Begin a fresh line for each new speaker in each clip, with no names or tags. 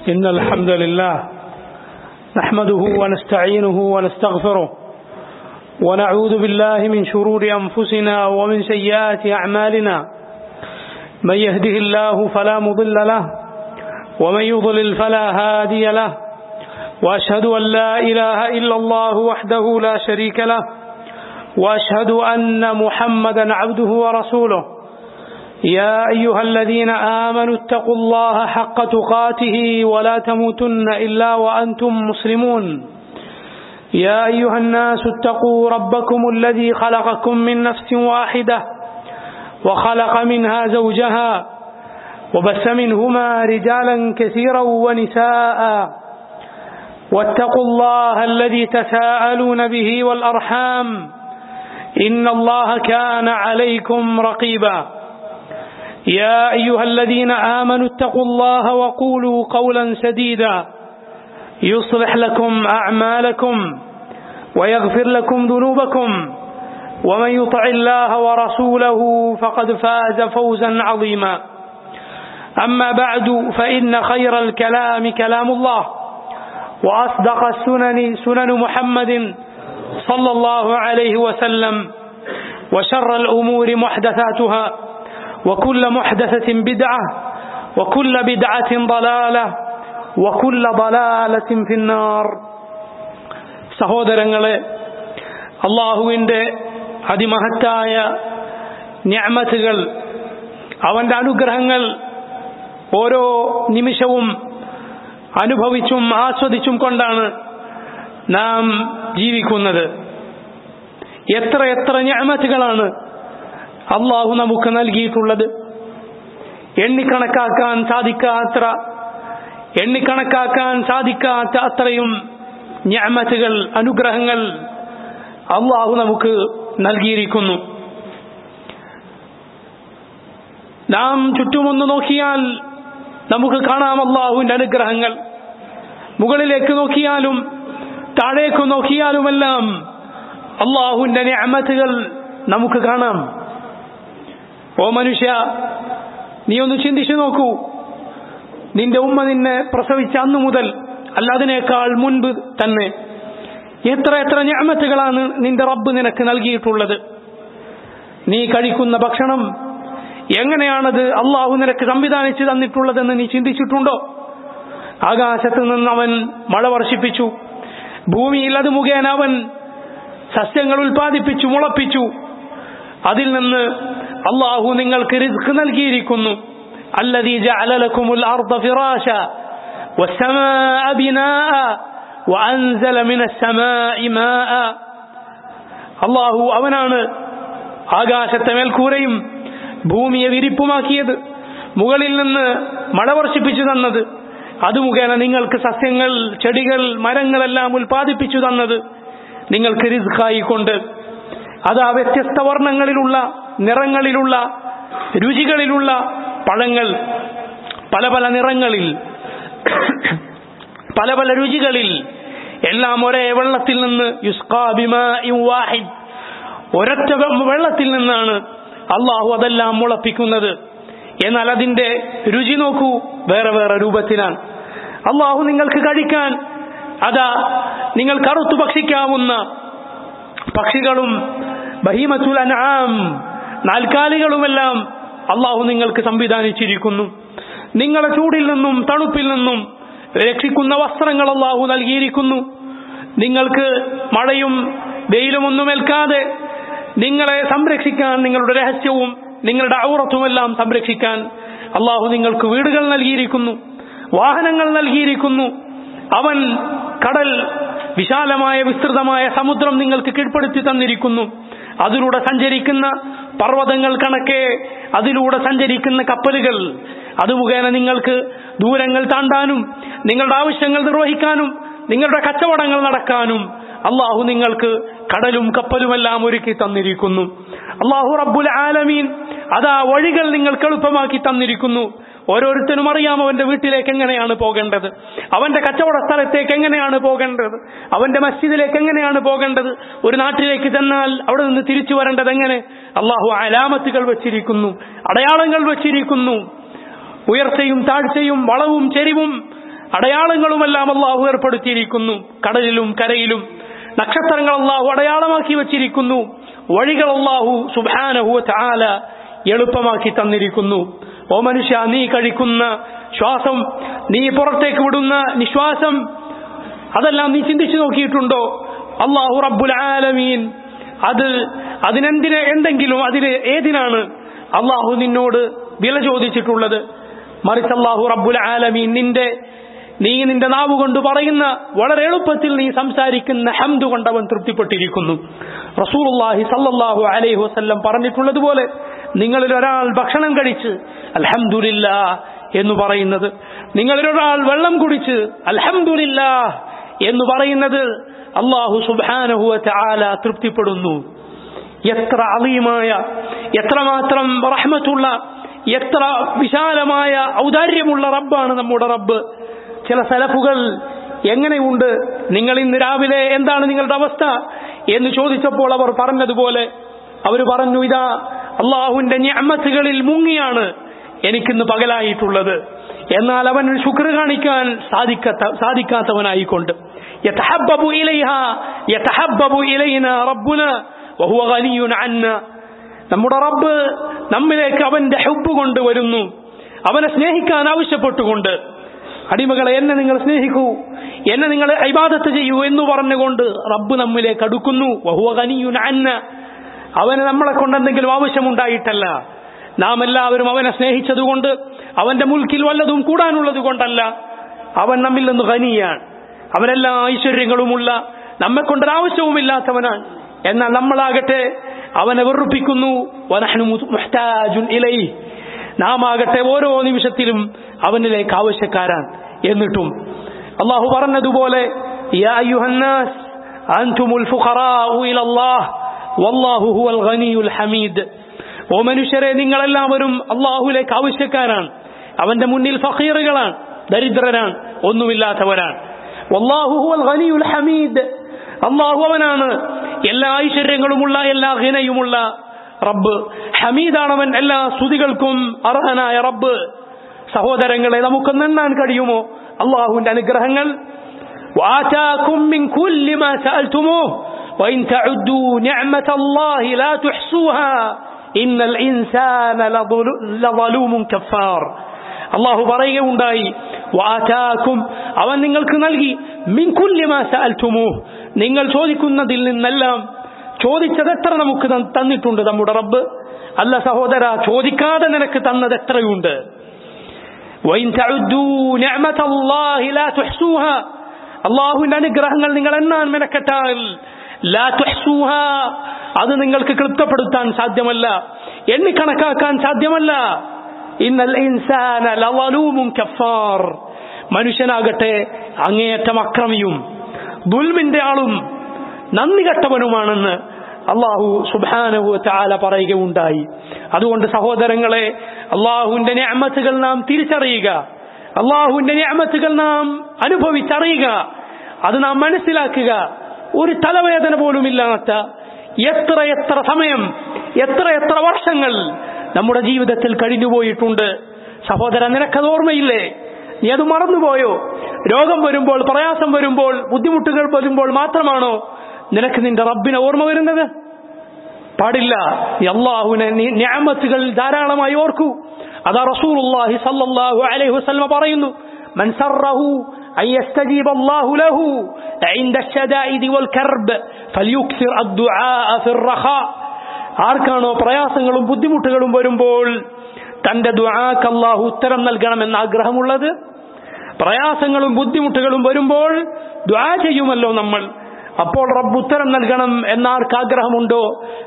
إن الحمد لله نحمده ونستعينه ونستغفره ونعوذ بالله من شرور أنفسنا ومن سيئات أعمالنا من يهده الله فلا مضل له ومن يضلل فلا هادي له وأشهد أن لا إله إلا الله وحده لا شريك له وأشهد أن محمدا عبده ورسوله يا أيها الذين آمنوا اتقوا الله حق تقاته ولا تموتن إلا وأنتم مسلمون يا أيها الناس اتقوا ربكم الذي خلقكم من نفس واحدة وخلق منها زوجها وبث منهما رجالا كثيرا ونساء واتقوا الله الذي تساءلون به والأرحام إن الله كان عليكم رقيبا يا أيها الذين آمنوا اتقوا الله وقولوا قولا سديدا يصلح لكم أعمالكم ويغفر لكم ذنوبكم ومن يطع الله ورسوله فقد فاز فوزا عظيما أما بعد فإن خير الكلام كلام الله وأصدق السنن سنن محمد صلى الله عليه وسلم وشر الأمور محدثاتها وكل محدثة بدعة وكل بدعة ضلالة وكل ضلالة في النار സഹോദരങ്ങളെ അള്ളാഹുവിൻ്റെ അതിമഹത്തായ ഞാമത്തുകൾ അവൻ്റെ അനുഗ്രഹങ്ങൾ ഓരോ നിമിഷവും അനുഭവിച്ചും ആസ്വദിച്ചും കൊണ്ടാണ് നാം ജീവിക്കുന്നത് എത്ര എത്ര ഞാമത്തുകളാണ് അള്ളാഹു നമുക്ക് നൽകിയിട്ടുള്ളത് എണ്ണിക്കണക്കാക്കാൻ സാധിക്കാത്ത എണ്ണിക്കണക്കാക്കാൻ സാധിക്കാത്ത അത്രയും ഞാമത്തുകൾ അനുഗ്രഹങ്ങൾ അള്ളാഹു നമുക്ക് നൽകിയിരിക്കുന്നു നാം ചുറ്റുമൊന്ന് നോക്കിയാൽ നമുക്ക് കാണാം അള്ളാഹുവിന്റെ അനുഗ്രഹങ്ങൾ മുകളിലേക്ക് നോക്കിയാലും താഴേക്ക് നോക്കിയാലുമെല്ലാം അള്ളാഹുവിന്റെ ഞാമത്തുകൾ നമുക്ക് കാണാം ഓ മനുഷ്യ നീ ഒന്ന് ചിന്തിച്ചു നോക്കൂ നിന്റെ ഉമ്മ നിന്നെ പ്രസവിച്ച അന്നു മുതൽ അല്ല അതിനേക്കാൾ മുൻപ് തന്നെ എത്ര എത്ര ഞാമത്തുകളാണ് നിന്റെ റബ്ബ് നിനക്ക് നൽകിയിട്ടുള്ളത് നീ കഴിക്കുന്ന ഭക്ഷണം എങ്ങനെയാണത് അള്ളാഹു നിനക്ക് സംവിധാനിച്ചു തന്നിട്ടുള്ളതെന്ന് നീ ചിന്തിച്ചിട്ടുണ്ടോ ആകാശത്ത് നിന്ന് അവൻ മഴ വർഷിപ്പിച്ചു ഭൂമിയിൽ അത് മുഖേന അവൻ സസ്യങ്ങൾ ഉൽപ്പാദിപ്പിച്ചു മുളപ്പിച്ചു അതിൽ നിന്ന് അള്ളാഹു നിങ്ങൾക്ക് റിസ്ക് നൽകിയിരിക്കുന്നു الذي جعل لكم الأرض فراشا والسماء بناء وأنزل من السماء ماء അള്ളാഹു അവനാണ് ആകാശത്തെ മേൽക്കൂരയും ഭൂമിയെ വിരിപ്പുമാക്കിയത് മുകളിൽ നിന്ന് മഴ വർഷിപ്പിച്ചു തന്നത് അത് മുഖേന നിങ്ങൾക്ക് സസ്യങ്ങൾ ചെടികൾ മരങ്ങളെല്ലാം ഉൽപ്പാദിപ്പിച്ചു തന്നത് നിങ്ങൾക്ക് റിസ്ക്കായിക്കൊണ്ട് അതാ വ്യത്യസ്ത വർണ്ണങ്ങളിലുള്ള നിറങ്ങളിലുള്ള രുചികളിലുള്ള പഴങ്ങൾ പല പല നിറങ്ങളിൽ പല പല രുചികളിൽ എല്ലാം ഒരേ വെള്ളത്തിൽ നിന്ന് വാഹിദ് ഒരൊറ്റ വെള്ളത്തിൽ നിന്നാണ് അള്ളാഹു അതെല്ലാം മുളപ്പിക്കുന്നത് എന്നാൽ അതിന്റെ രുചി നോക്കൂ വേറെ വേറെ രൂപത്തിലാണ് അള്ളാഹു നിങ്ങൾക്ക് കഴിക്കാൻ അതാ നിങ്ങൾ കറുത്തു ഭക്ഷിക്കാവുന്ന പക്ഷികളും ബഹീമത്തുൽ അനാം നാൽക്കാലികളുമെല്ലാം അള്ളാഹു നിങ്ങൾക്ക് സംവിധാനിച്ചിരിക്കുന്നു നിങ്ങളെ ചൂടിൽ നിന്നും തണുപ്പിൽ നിന്നും രക്ഷിക്കുന്ന വസ്ത്രങ്ങൾ അള്ളാഹു നൽകിയിരിക്കുന്നു നിങ്ങൾക്ക് മഴയും വെയിലും ഒന്നും ഏൽക്കാതെ നിങ്ങളെ സംരക്ഷിക്കാൻ നിങ്ങളുടെ രഹസ്യവും നിങ്ങളുടെ ഔറത്തുമെല്ലാം സംരക്ഷിക്കാൻ അള്ളാഹു നിങ്ങൾക്ക് വീടുകൾ നൽകിയിരിക്കുന്നു വാഹനങ്ങൾ നൽകിയിരിക്കുന്നു അവൻ കടൽ വിശാലമായ വിസ്തൃതമായ സമുദ്രം നിങ്ങൾക്ക് കീഴ്പ്പെടുത്തി തന്നിരിക്കുന്നു അതിലൂടെ സഞ്ചരിക്കുന്ന പർവ്വതങ്ങൾ കണക്കെ അതിലൂടെ സഞ്ചരിക്കുന്ന കപ്പലുകൾ അത് മുഖേന നിങ്ങൾക്ക് ദൂരങ്ങൾ താണ്ടാനും നിങ്ങളുടെ ആവശ്യങ്ങൾ നിർവഹിക്കാനും നിങ്ങളുടെ കച്ചവടങ്ങൾ നടക്കാനും അള്ളാഹു നിങ്ങൾക്ക് കടലും കപ്പലുമെല്ലാം ഒരുക്കി തന്നിരിക്കുന്നു അള്ളാഹു റബ്ബുൽ ആലമീൻ അതാ വഴികൾ നിങ്ങൾക്ക് എളുപ്പമാക്കി തന്നിരിക്കുന്നു ഓരോരുത്തരും അറിയാം അവന്റെ വീട്ടിലേക്ക് എങ്ങനെയാണ് പോകേണ്ടത് അവന്റെ കച്ചവട സ്ഥലത്തേക്ക് എങ്ങനെയാണ് പോകേണ്ടത് അവന്റെ മസ്ജിദിലേക്ക് എങ്ങനെയാണ് പോകേണ്ടത് ഒരു നാട്ടിലേക്ക് ചെന്നാൽ അവിടെ നിന്ന് തിരിച്ചു വരേണ്ടത് എങ്ങനെ അള്ളാഹു അലാമത്തുകൾ വെച്ചിരിക്കുന്നു അടയാളങ്ങൾ വെച്ചിരിക്കുന്നു ഉയർച്ചയും താഴ്ചയും വളവും ചെരിവും അടയാളങ്ങളുമെല്ലാം അള്ളാഹു ഏർപ്പെടുത്തിയിരിക്കുന്നു കടലിലും കരയിലും നക്ഷത്രങ്ങൾ അള്ളാഹു അടയാളമാക്കി വച്ചിരിക്കുന്നു വഴികൾ അള്ളാഹു സുബാനഹു ചാല എളുപ്പമാക്കി തന്നിരിക്കുന്നു ഓ മനുഷ്യ നീ കഴിക്കുന്ന ശ്വാസം നീ പുറത്തേക്ക് വിടുന്ന നിശ്വാസം അതെല്ലാം നീ ചിന്തിച്ചു നോക്കിയിട്ടുണ്ടോ അള്ളാഹു റബ്ബുൽ ആലമീൻ അത് അതിനെന്തിന് എന്തെങ്കിലും അതിന് ഏതിനാണ് അള്ളാഹു നിന്നോട് വില ചോദിച്ചിട്ടുള്ളത് മറിച്ച് അള്ളാഹു റബ്ബുൽ ആലമീൻ നിന്റെ നീ നിന്റെ നാവ് കൊണ്ട് പറയുന്ന വളരെ എളുപ്പത്തിൽ നീ സംസാരിക്കുന്ന ഹംദ് കൊണ്ട് അവൻ തൃപ്തിപ്പെട്ടിരിക്കുന്നു റസൂലുള്ളാഹി സല്ലല്ലാഹു അലൈഹി വസല്ലം പറഞ്ഞിട്ടുള്ളതുപോലെ നിങ്ങളിൽ ഒരാൾ ഭക്ഷണം കഴിച്ച് അൽഹംദുലില്ല എന്ന് പറയുന്നത് നിങ്ങളിൽ ഒരാൾ വെള്ളം കുടിച്ച് അൽഹംദുലില്ല എന്ന് പറയുന്നത് അള്ളാഹു സുബാനഹു ചാല തൃപ്തിപ്പെടുന്നു എത്ര അളീമായ എത്രമാത്രം റഹ്മത്തുള്ള എത്ര വിശാലമായ ഔദാര്യമുള്ള റബ്ബാണ് നമ്മുടെ റബ്ബ് ചില സലഫുകൾ എങ്ങനെയുണ്ട് നിങ്ങൾ ഇന്ന് രാവിലെ എന്താണ് നിങ്ങളുടെ അവസ്ഥ എന്ന് ചോദിച്ചപ്പോൾ അവർ പറഞ്ഞതുപോലെ അവർ പറഞ്ഞു ഇതാ അള്ളാഹുവിന്റെ ഞമ്മത്തുകളിൽ മുങ്ങിയാണ് എനിക്കിന്ന് പകലായിട്ടുള്ളത് എന്നാൽ അവൻ ശുക്ർ കാണിക്കാൻ സാധിക്കാത്ത സാധിക്കാത്തവനായിക്കൊണ്ട് يتحبب إليها يتحبب إلينا ربنا وهو غني عنا നമ്മുടെ റബ്ബ് നമ്മിലേക്ക് അവന്റെ ഹുബ് കൊണ്ടുവരുന്നു അവനെ സ്നേഹിക്കാൻ ആവശ്യപ്പെട്ടുകൊണ്ട് അടിമകളെ എന്നെ നിങ്ങൾ സ്നേഹിക്കൂ എന്നെ നിങ്ങൾ ഇബാദത്ത് ചെയ്യൂ എന്ന് പറഞ്ഞുകൊണ്ട് റബ്ബ് നമ്മിലേക്ക് അടുക്കുന്നു വഹുവ ഖനിയുൻ അന്ന അവന് നമ്മളെ കൊണ്ട് എന്തെങ്കിലും ആവശ്യമുണ്ടായിട്ടല്ല നാം എല്ലാവരും അവനെ സ്നേഹിച്ചതുകൊണ്ട് അവന്റെ മുൽക്കിൽ വല്ലതും കൂടാനുള്ളത് കൊണ്ടല്ല അവൻ നമ്മിൽ നിന്ന് ഖനിയാണ് അവനെല്ലാ ഐശ്വര്യങ്ങളുമുള്ള നമ്മെ കൊണ്ടൊരാവശ്യവുമില്ലാത്തവനാണ് എന്നാൽ നമ്മളാകട്ടെ അവനെ വെറുപ്പിക്കുന്നു വനഹ്നു മുഹ്താജുൻ ഇലൈ നാം ആകട്ടെ ഓരോ നിമിഷത്തിലും അവനിലേക്ക് ആവശ്യക്കാരാണ് എന്നിട്ടും അള്ളാഹു പറഞ്ഞതുപോലെ യാ അയ്യുഹന്നാസ് അൻതുമുൽ ഫുഖറാഉ ഇലല്ലാഹ് വല്ലാഹു ഹുവൽ ഗനിയുൽ ഹമീദ് ഓ മനുഷ്യരെ നിങ്ങളെല്ലാവരും അള്ളാഹുലേക്ക് ആവശ്യക്കാരാണ് അവന്റെ മുന്നിൽ ഫഖീറുകളാണ് ദരിദ്രരാണ് ഒന്നുമില്ലാത്തവരാണ് വല്ലാഹു ഹുവൽ ഗനിയുൽ ഹമീദ് അള്ളാഹു അവനാണ് എല്ലാ ഐശ്വര്യങ്ങളുമുള്ള എല്ലാ ഹിനയുമുള്ള റബ്ബ് ഹമീദാണവൻ എല്ലാ സ്തുതികൾക്കും അർഹനായ റബ്ബ് സഹോദരങ്ങളെ നമുക്കൊന്ന് എണ്ണാൻ കഴിയുമോ അള്ളാഹുവിന്റെ അനുഗ്രഹങ്ങൾ وآتاكم من كل ما سألتموه وإن تعدوا نعمة الله لا تحصوها إن الإنسان لظلوم كفار അള്ളാഹു പറയുകയുണ്ടായി വാറ്റാക്കും അവൻ നിങ്ങൾക്ക് നൽകി മിൻകുല്യമാ സഅൽത്തുമു നിങ്ങൾ ചോദിക്കുന്നതിൽ നിന്നെല്ലാം ചോദിച്ചത് എത്ര നമുക്ക് തന്നിട്ടുണ്ട് നമ്മുടെ റബ്ബ് അല്ല സഹോദര ചോദിക്കാതെ നിനക്ക് തന്നത് എത്രയുണ്ട് അള്ളാഹുവിന്റെ അനുഗ്രഹങ്ങൾ നിങ്ങൾ എന്നാൻ മെനക്കെട്ടാൽ അത് നിങ്ങൾക്ക് ക്ലിപ്തപ്പെടുത്താൻ സാധ്യമല്ല എണ്ണിക്കണക്കാക്കാൻ സാധ്യമല്ല ഇന്നൽ ഇൻസാന ലവലൂമും കഫാർ മനുഷ്യനാകട്ടെ അങ്ങേയറ്റം അക്രമിയും ദുൽമിന്റെ ആളും നന്ദി കെട്ടവനുമാണെന്ന് അള്ളാഹു സുബാനഹു ചാല പറയുകയുണ്ടായി അതുകൊണ്ട് സഹോദരങ്ങളെ അള്ളാഹുവിന്റെ ഞാമത്തുകൾ നാം തിരിച്ചറിയുക അള്ളാഹുവിന്റെ ഞാമത്തുകൾ നാം അനുഭവിച്ചറിയുക അത് നാം മനസ്സിലാക്കുക ഒരു തലവേദന പോലുമില്ലാത്ത എത്ര എത്ര സമയം എത്ര എത്ര വർഷങ്ങൾ നമ്മുടെ ജീവിതത്തിൽ കഴിഞ്ഞുപോയിട്ടുണ്ട് സഹോദര നിനക്കത് ഓർമ്മയില്ലേ നീ അത് മറന്നുപോയോ രോഗം വരുമ്പോൾ പ്രയാസം വരുമ്പോൾ ബുദ്ധിമുട്ടുകൾ വരുമ്പോൾ മാത്രമാണോ നിനക്ക് നിന്റെ റബ്ബിനെ ഓർമ്മ വരുന്നത് പാടില്ല നീ അള്ളാഹുവിനെ ഞാമത്തുകൾ ധാരാളമായി ഓർക്കൂ അതാ റസൂലുള്ളാഹി സല്ലല്ലാഹു അലൈഹി വസല്ലം പറയുന്നു മൻ സറഹു أن يستجيب الله له عند الشدائد والكرب فليكثر الدعاء في الرخاء ആർക്കാണോ പ്രയാസങ്ങളും ബുദ്ധിമുട്ടുകളും വരുമ്പോൾ തന്റെ ദുആക്ക് അള്ളാഹു ഉത്തരം നൽകണമെന്ന് ആഗ്രഹമുള്ളത് പ്രയാസങ്ങളും ബുദ്ധിമുട്ടുകളും വരുമ്പോൾ ദുആ ചെയ്യുമല്ലോ നമ്മൾ അപ്പോൾ റബ്ബ് ഉത്തരം നൽകണം എന്നാർക്ക് ആഗ്രഹമുണ്ടോ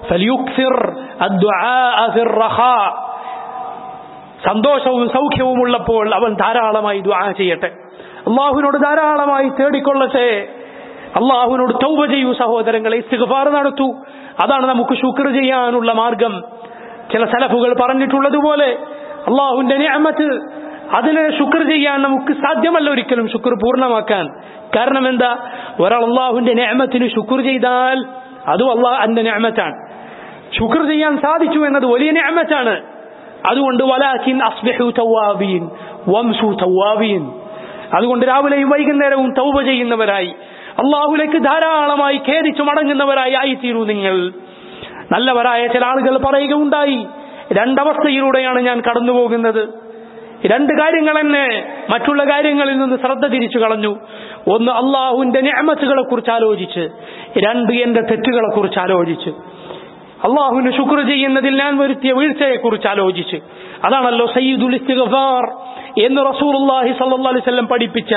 സന്തോഷവും സൗഖ്യവും ഉള്ളപ്പോൾ അവൻ ധാരാളമായി ദ്വാ ചെയ്യട്ടെ അള്ളാഹുവിനോട് ധാരാളമായി തേടിക്കൊള്ളട്ടെ അള്ളാഹുവിനോട് തൗബ ചെയ്യൂ സഹോദരങ്ങളെ ഇസ്തിഗ്ഫാർ നടത്തൂ അതാണ് നമുക്ക് ശുക്ർ ചെയ്യാനുള്ള മാർഗം ചില സലഫുകൾ പറഞ്ഞിട്ടുള്ളതുപോലെ അള്ളാഹുവിന്റെ നിയമത്ത് അതിനെ ശുക്ർ ചെയ്യാൻ നമുക്ക് സാധ്യമല്ല ഒരിക്കലും ശുക്ർ പൂർണ്ണമാക്കാൻ കാരണം എന്താ ഒരാൾ അള്ളാഹുവിന്റെ നിയമത്തിന് ശുക്ർ ചെയ്താൽ അതും അള്ളാഹ് അന്റെ നിയമത്താണ് ശുക്ർ ചെയ്യാൻ സാധിച്ചു എന്നത് വലിയ നിയമത്താണ് അതുകൊണ്ട് വലാക്കിൻ അസ്ബിഹു തവാബീൻ വംസു തവാബീൻ അതുകൊണ്ട് രാവിലെയും വൈകുന്നേരവും തൗബ ചെയ്യുന്നവരായി അള്ളാഹുലേക്ക് ധാരാളമായി ഖേദിച്ചു മടങ്ങുന്നവരായി ആയിത്തീരൂ നിങ്ങൾ നല്ലവരായ ചില ആളുകൾ പറയുകയുണ്ടായി രണ്ടവസ്ഥയിലൂടെയാണ് ഞാൻ കടന്നു പോകുന്നത് രണ്ട് കാര്യങ്ങൾ എന്നെ മറ്റുള്ള കാര്യങ്ങളിൽ നിന്ന് ശ്രദ്ധ തിരിച്ചു കളഞ്ഞു ഒന്ന് അള്ളാഹുവിന്റെ ഞാമത്തുകളെ കുറിച്ച് ആലോചിച്ച് രണ്ട് എന്റെ തെറ്റുകളെ കുറിച്ച് ആലോചിച്ച് അള്ളാഹുവിന് ശുക്ർ ചെയ്യുന്നതിൽ ഞാൻ വരുത്തിയ വീഴ്ചയെ കുറിച്ച് ആലോചിച്ച് അതാണല്ലോ സയ്യിദുൽ ഇസ്തിഗ്ഫാർ എന്ന് റസൂലുള്ളാഹി സ്വല്ലല്ലാഹു അലൈഹി വസല്ലം പഠിപ്പിച്ച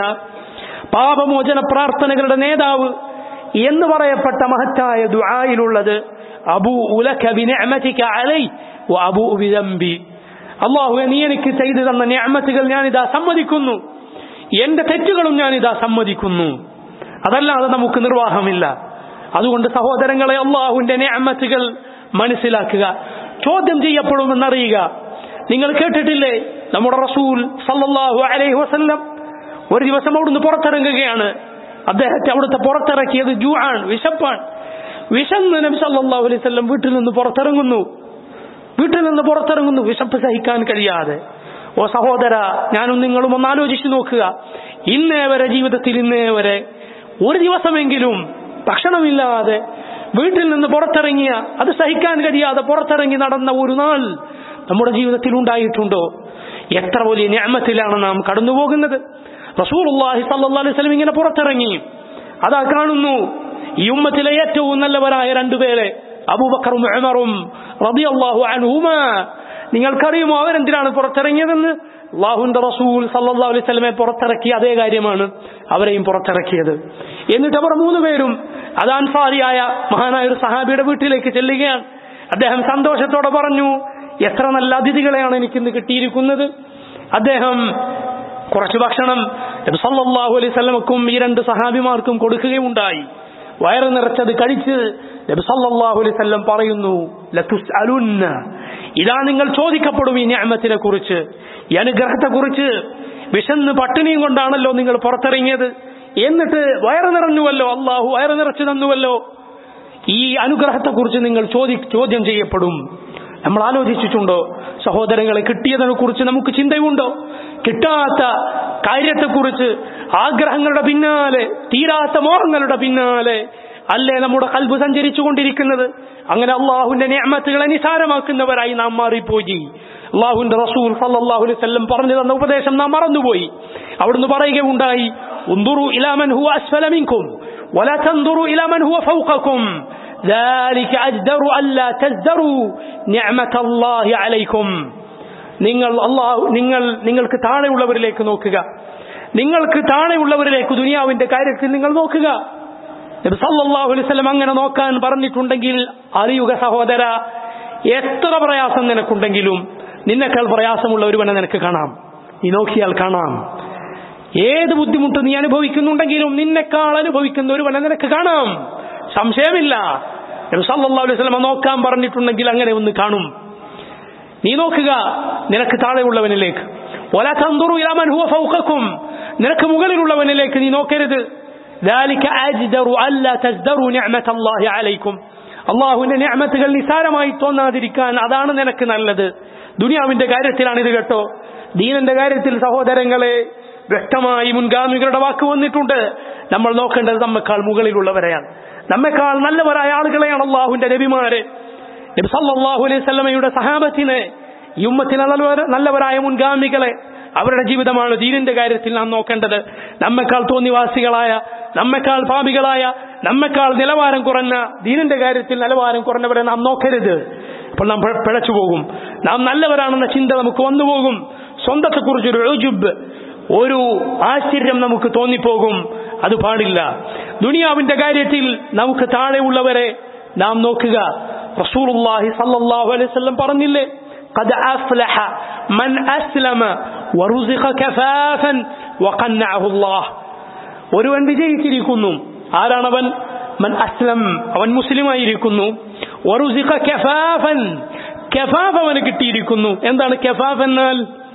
പാപമോചന പ്രാർത്ഥനകളുടെ നേതാവ് എന്ന് പറയപ്പെട്ട മഹത്തായ ദുആയിലുള്ളത് അബൂ ഉലക ബിനിഅമതിക അലൈ വഅബൂ ബിദംബി അള്ളാഹുവെ നീ എനിക്ക് ചെയ്തു തന്ന ഞാമത്തുകൾ ഞാനിതാ സമ്മതിക്കുന്നു എന്റെ തെറ്റുകളും ഞാനിതാ സമ്മതിക്കുന്നു അതല്ലാതെ നമുക്ക് നിർവാഹമില്ല അതുകൊണ്ട് സഹോദരങ്ങളെ അള്ളാഹുവിന്റെ ഞാമത്തുകൾ മനസ്സിലാക്കുക ചോദ്യം ചെയ്യപ്പെടുമെന്നറിയുക നിങ്ങൾ കേട്ടിട്ടില്ലേ നമ്മുടെ റസൂൽ സല്ലല്ലാഹു അലൈഹി വസല്ലം ഒരു ദിവസം അവിടുന്ന് പുറത്തിറങ്ങുകയാണ് അദ്ദേഹത്തെ അവിടുത്തെ പുറത്തിറക്കിയത് ജൂ ആണ് വിശപ്പാണ് വിശന്ന് നബി സല്ലല്ലാഹു അലൈഹി വസല്ലം വീട്ടിൽ നിന്ന് പുറത്തിറങ്ങുന്നു വീട്ടിൽ നിന്ന് പുറത്തിറങ്ങുന്നു വിശപ്പ് സഹിക്കാൻ കഴിയാതെ ഓ സഹോദര ഞാനും നിങ്ങളും ഒന്ന് ആലോചിച്ചു നോക്കുക ഇന്നേ വരെ ജീവിതത്തിൽ ഇന്നേ വരെ ഒരു ദിവസമെങ്കിലും ഭക്ഷണമില്ലാതെ വീട്ടിൽ നിന്ന് പുറത്തിറങ്ങിയ അത് സഹിക്കാൻ കഴിയാതെ പുറത്തിറങ്ങി നടന്ന ഒരു നാൾ നമ്മുടെ ജീവിതത്തിൽ ഉണ്ടായിട്ടുണ്ടോ എത്ര വലിയ ഞാമത്തിലാണ് നാം കടന്നു പോകുന്നത് റസൂലുള്ളാഹി സല്ലല്ലാഹു അലൈഹി വസല്ലം ഇങ്ങനെ പുറത്തിറങ്ങി അതാ കാണുന്നു ഈ ഉമ്മത്തിലെ ഏറ്റവും നല്ലവരായ രണ്ടുപേരെ അബൂബക്കറും ഉമറും റളിയല്ലാഹു അൻഹുമാ നിങ്ങൾക്കറിയുമോ അവരെന്തിനാണ് പുറത്തിറങ്ങിയതെന്ന് അള്ളാഹുന്റെ റസൂൽ സല്ലല്ലാഹു അലൈഹി വസല്ലമയെ പുറത്തിറക്കിയ അതേ കാര്യമാണ് അവരെയും പുറത്തിറക്കിയത് എന്നിട്ട് അവർ മൂന്ന് പേരും അത് അൻസാരിയായ മഹാനായ ഒരു സഹാബിയുടെ വീട്ടിലേക്ക് ചെല്ലുകയാണ് അദ്ദേഹം സന്തോഷത്തോടെ പറഞ്ഞു എത്ര നല്ല അതിഥികളെയാണ് എനിക്കിന്ന് കിട്ടിയിരിക്കുന്നത് അദ്ദേഹം കുറച്ച് ഭക്ഷണം നബി സല്ലല്ലാഹു അലൈഹി വസല്ലമക്കും ഈ രണ്ട് സഹാബിമാർക്കും കൊടുക്കുകയുണ്ടായി വയറ് നിറച്ചത് കഴിച്ച് നബി സല്ലല്ലാഹു അലൈഹി വസല്ലം പറയുന്നു ലതുസ്അലുന്ന ഇതാ നിങ്ങൾ ചോദിക്കപ്പെടും ഈ ഞാമത്തിനെ കുറിച്ച് ഈ അനുഗ്രഹത്തെ കുറിച്ച് വിശന്ന് പട്ടിണിയും കൊണ്ടാണല്ലോ നിങ്ങൾ പുറത്തിറങ്ങിയത് എന്നിട്ട് വയറ് നിറഞ്ഞുവല്ലോ അള്ളാഹു വയറ് നിറച്ചു തന്നുവല്ലോ ഈ അനുഗ്രഹത്തെ കുറിച്ച് നിങ്ങൾ ചോദി ചോദ്യം ചെയ്യപ്പെടും നമ്മൾ ആലോചിച്ചിട്ടുണ്ടോ സഹോദരങ്ങളെ കിട്ടിയതിനെ കുറിച്ച് നമുക്ക് ചിന്തയുണ്ടോ കിട്ടാത്ത കാര്യത്തെക്കുറിച്ച് ആഗ്രഹങ്ങളുടെ പിന്നാലെ തീരാത്ത മോഹങ്ങളുടെ പിന്നാലെ അല്ലേ നമ്മുടെ കൽബ് സഞ്ചരിച്ചു കൊണ്ടിരിക്കുന്നത് അങ്ങനെ അള്ളാഹുവിന്റെ നിയമത്തുകളെ നിസാരമാക്കുന്നവരായി നാം മാറിപ്പോയി അള്ളാഹുവിന്റെ റസൂൽ സല്ലല്ലാഹു അലൈഹി വസല്ലം പറഞ്ഞു തന്ന ഉപദേശം നാം മറന്നുപോയി അവിടുന്ന് പറയുകയുണ്ടായി ഉന്ദുറു ഇലാമൻ ഹുവ അസ്ഫല മിൻകും ولا تنظروا إلى من هو فوقكم ذلك أجدر ألا تزدروا نعمة الله عليكم നിങ്ങൾ അള്ളാഹു നിങ്ങൾ നിങ്ങൾക്ക് താഴെയുള്ളവരിലേക്ക് നോക്കുക നിങ്ങൾക്ക് താഴെയുള്ളവരിലേക്ക് ദുനിയാവിന്റെ കാര്യത്തിൽ നിങ്ങൾ നോക്കുക നബി സല്ലല്ലാഹു അലൈഹി വസല്ലം അങ്ങനെ നോക്കാൻ പറഞ്ഞിട്ടുണ്ടെങ്കിൽ അറിയുക സഹോദര എത്ര പ്രയാസം നിനക്കുണ്ടെങ്കിലും നിന്നെക്കാൾ പ്രയാസമുള്ള ഒരുവനെ നിനക്ക് കാണാം നീ നോക്കിയാൽ കാണാം ഏത് ബുദ്ധിമുട്ട് നീ അനുഭവിക്കുന്നുണ്ടെങ്കിലും നിന്നെക്കാൾ അനുഭവിക്കുന്ന ഒരുവനെ നിനക്ക് കാണാം സംശയമില്ല നബി സല്ലല്ലാഹു അലൈഹി വസല്ലം നോക്കാൻ പറഞ്ഞിട്ടുണ്ടെങ്കിൽ അങ്ങനെ ഒന്ന് കാണും നീ നോക്കുക നിനക്ക് താഴെയുള്ളവനിലേക്ക് ولا تنظروا إلى من هو فوقكم നിനക്ക് മുകളിലുള്ളവനിലേക്ക് നീ നോക്കരുത് ذلك أجدر ألا تزدروا نعمة الله عليكم അള്ളാഹുവിന്റെ ഞാമത്തുകൾ നിസാരമായി തോന്നാതിരിക്കാൻ അതാണ് നിനക്ക് നല്ലത് ദുനിയാവിന്റെ കാര്യത്തിലാണ് ഇത് കേട്ടോ ദീനന്റെ കാര്യത്തിൽ സഹോദരങ്ങളെ വ്യക്തമായി മുൻഗാമികളുടെ വാക്ക് വന്നിട്ടുണ്ട് നമ്മൾ നോക്കേണ്ടത് നമ്മെക്കാൾ മുകളിലുള്ളവരെയാണ് നമ്മെക്കാൾ നല്ലവരായ ആളുകളെയാണ് അള്ളാഹുവിന്റെ നബിമാരെ നബി സല്ലല്ലാഹു അലൈഹി വസല്ലമയുടെ സഹാബത്തിനെ ഈ ഉമ്മത്തിലെ നല്ലവര നല്ലവരായ മുൻഗാമികളെ അവരുടെ ജീവിതമാണ് ദീനിന്റെ കാര്യത്തിൽ നാം നോക്കേണ്ടത് നമ്മെക്കാൾ തോന്നിവാസികളായ നമ്മെക്കാൾ പാപികളായ നമ്മെക്കാൾ നിലവാരം കുറഞ്ഞ ദീനിന്റെ കാര്യത്തിൽ നിലവാരം കുറഞ്ഞവരെ നാം നോക്കരുത് അപ്പോൾ നാം പിഴ- പിഴച്ചു പോകും നാം നല്ലവരാണെന്ന ചിന്ത നമുക്ക് വന്നുപോകും സ്വന്തത്തെക്കുറിച്ചൊരു ഉജുബ് ഒരു ആശ്ചര്യം നമുക്ക് തോന്നിപ്പോകും അത് പാടില്ല ദുനിയാവിന്റെ കാര്യത്തിൽ നമുക്ക് താഴെയുള്ളവരെ നാം നോക്കുക റസൂലുള്ളാഹി സല്ലല്ലാഹു അലൈഹി വസല്ലം പറഞ്ഞില്ലേ قد أفلح من أسلم ورزق كفافا وقنعه الله ഒരുവൻ വിജയിച്ചിരിക്കുന്നു ആരാണവൻ മൻ അസ്ലം അവൻ മുസ്ലിമായിരിക്കുന്നു വറുസിഖ കഫാഫൻ കഫാഫ് അവന് കിട്ടിയിരിക്കുന്നു എന്താണ് കഫാഫ് എന്നാൽ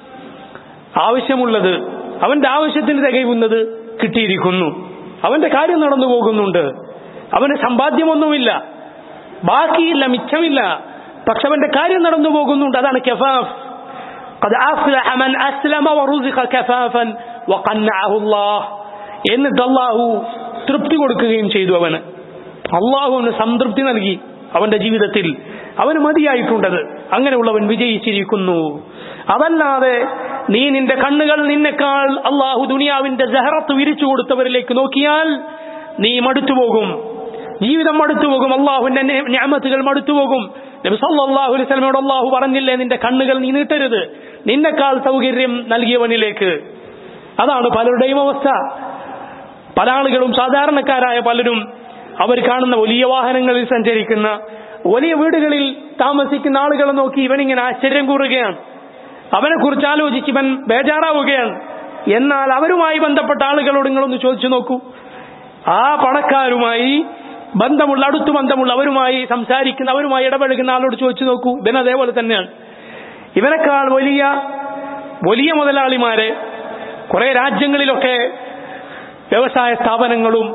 ആവശ്യമുള്ളത് അവന്റെ ആവശ്യത്തിന് തികയുന്നത് കിട്ടിയിരിക്കുന്നു അവന്റെ കാര്യം നടന്നു പോകുന്നുണ്ട് അവന് സമ്പാദ്യമൊന്നുമില്ല ബാക്കിയില്ല മിച്ചമില്ല പക്ഷെ അവന്റെ കാര്യം നടന്നു പോകുന്നുണ്ട് അതാണ് കഫാഫ് قد أفلح من أسلم ورزق كفافا വഖന്നഅഹു അല്ലാഹ് എന്നിട്ട് അള്ളാഹു തൃപ്തി കൊടുക്കുകയും ചെയ്തു അവന് അള്ളാഹു അവന് സംതൃപ്തി നൽകി അവന്റെ ജീവിതത്തിൽ അവന് മതിയായിട്ടുണ്ടത് അങ്ങനെയുള്ളവൻ വിജയിച്ചിരിക്കുന്നു അതല്ലാതെ നീ നിന്റെ കണ്ണുകൾ നിന്നെക്കാൾ അള്ളാഹു ദുനിയാവിന്റെ ജഹറത്ത് വിരിച്ചു കൊടുത്തവരിലേക്ക് നോക്കിയാൽ നീ മടുത്തുപോകും ജീവിതം മടുത്തുപോകും അള്ളാഹുവിന്റെ ഞാമത്തുകൾ മടുത്തുപോകും നബി സല്ലല്ലാഹു അലൈഹി വസല്ലമയോട് അള്ളാഹു പറഞ്ഞില്ലേ നിന്റെ കണ്ണുകൾ നീ നീട്ടരുത് നിന്നെക്കാൾ സൗകര്യം നൽകിയവനിലേക്ക് അതാണ് പലരുടെയും അവസ്ഥ പല ആളുകളും സാധാരണക്കാരായ പലരും അവർ കാണുന്ന വലിയ വാഹനങ്ങളിൽ സഞ്ചരിക്കുന്ന വലിയ വീടുകളിൽ താമസിക്കുന്ന ആളുകളെ നോക്കി ഇവനിങ്ങനെ ആശ്ചര്യം കൂറുകയാണ് അവനെ കുറിച്ച് ആലോചിച്ച് ഇവൻ ബേജാറാവുകയാണ് എന്നാൽ അവരുമായി ബന്ധപ്പെട്ട ആളുകളോട് നിങ്ങളൊന്ന് ചോദിച്ചു നോക്കൂ ആ പണക്കാരുമായി ബന്ധമുള്ള അടുത്തു ബന്ധമുള്ള അവരുമായി സംസാരിക്കുന്ന അവരുമായി ഇടപഴകുന്ന ആളോട് ചോദിച്ചു നോക്കൂ ഇവൻ അതേപോലെ തന്നെയാണ് ഇവനേക്കാൾ വലിയ വലിയ മുതലാളിമാരെ കുറെ രാജ്യങ്ങളിലൊക്കെ വ്യവസായ സ്ഥാപനങ്ങളും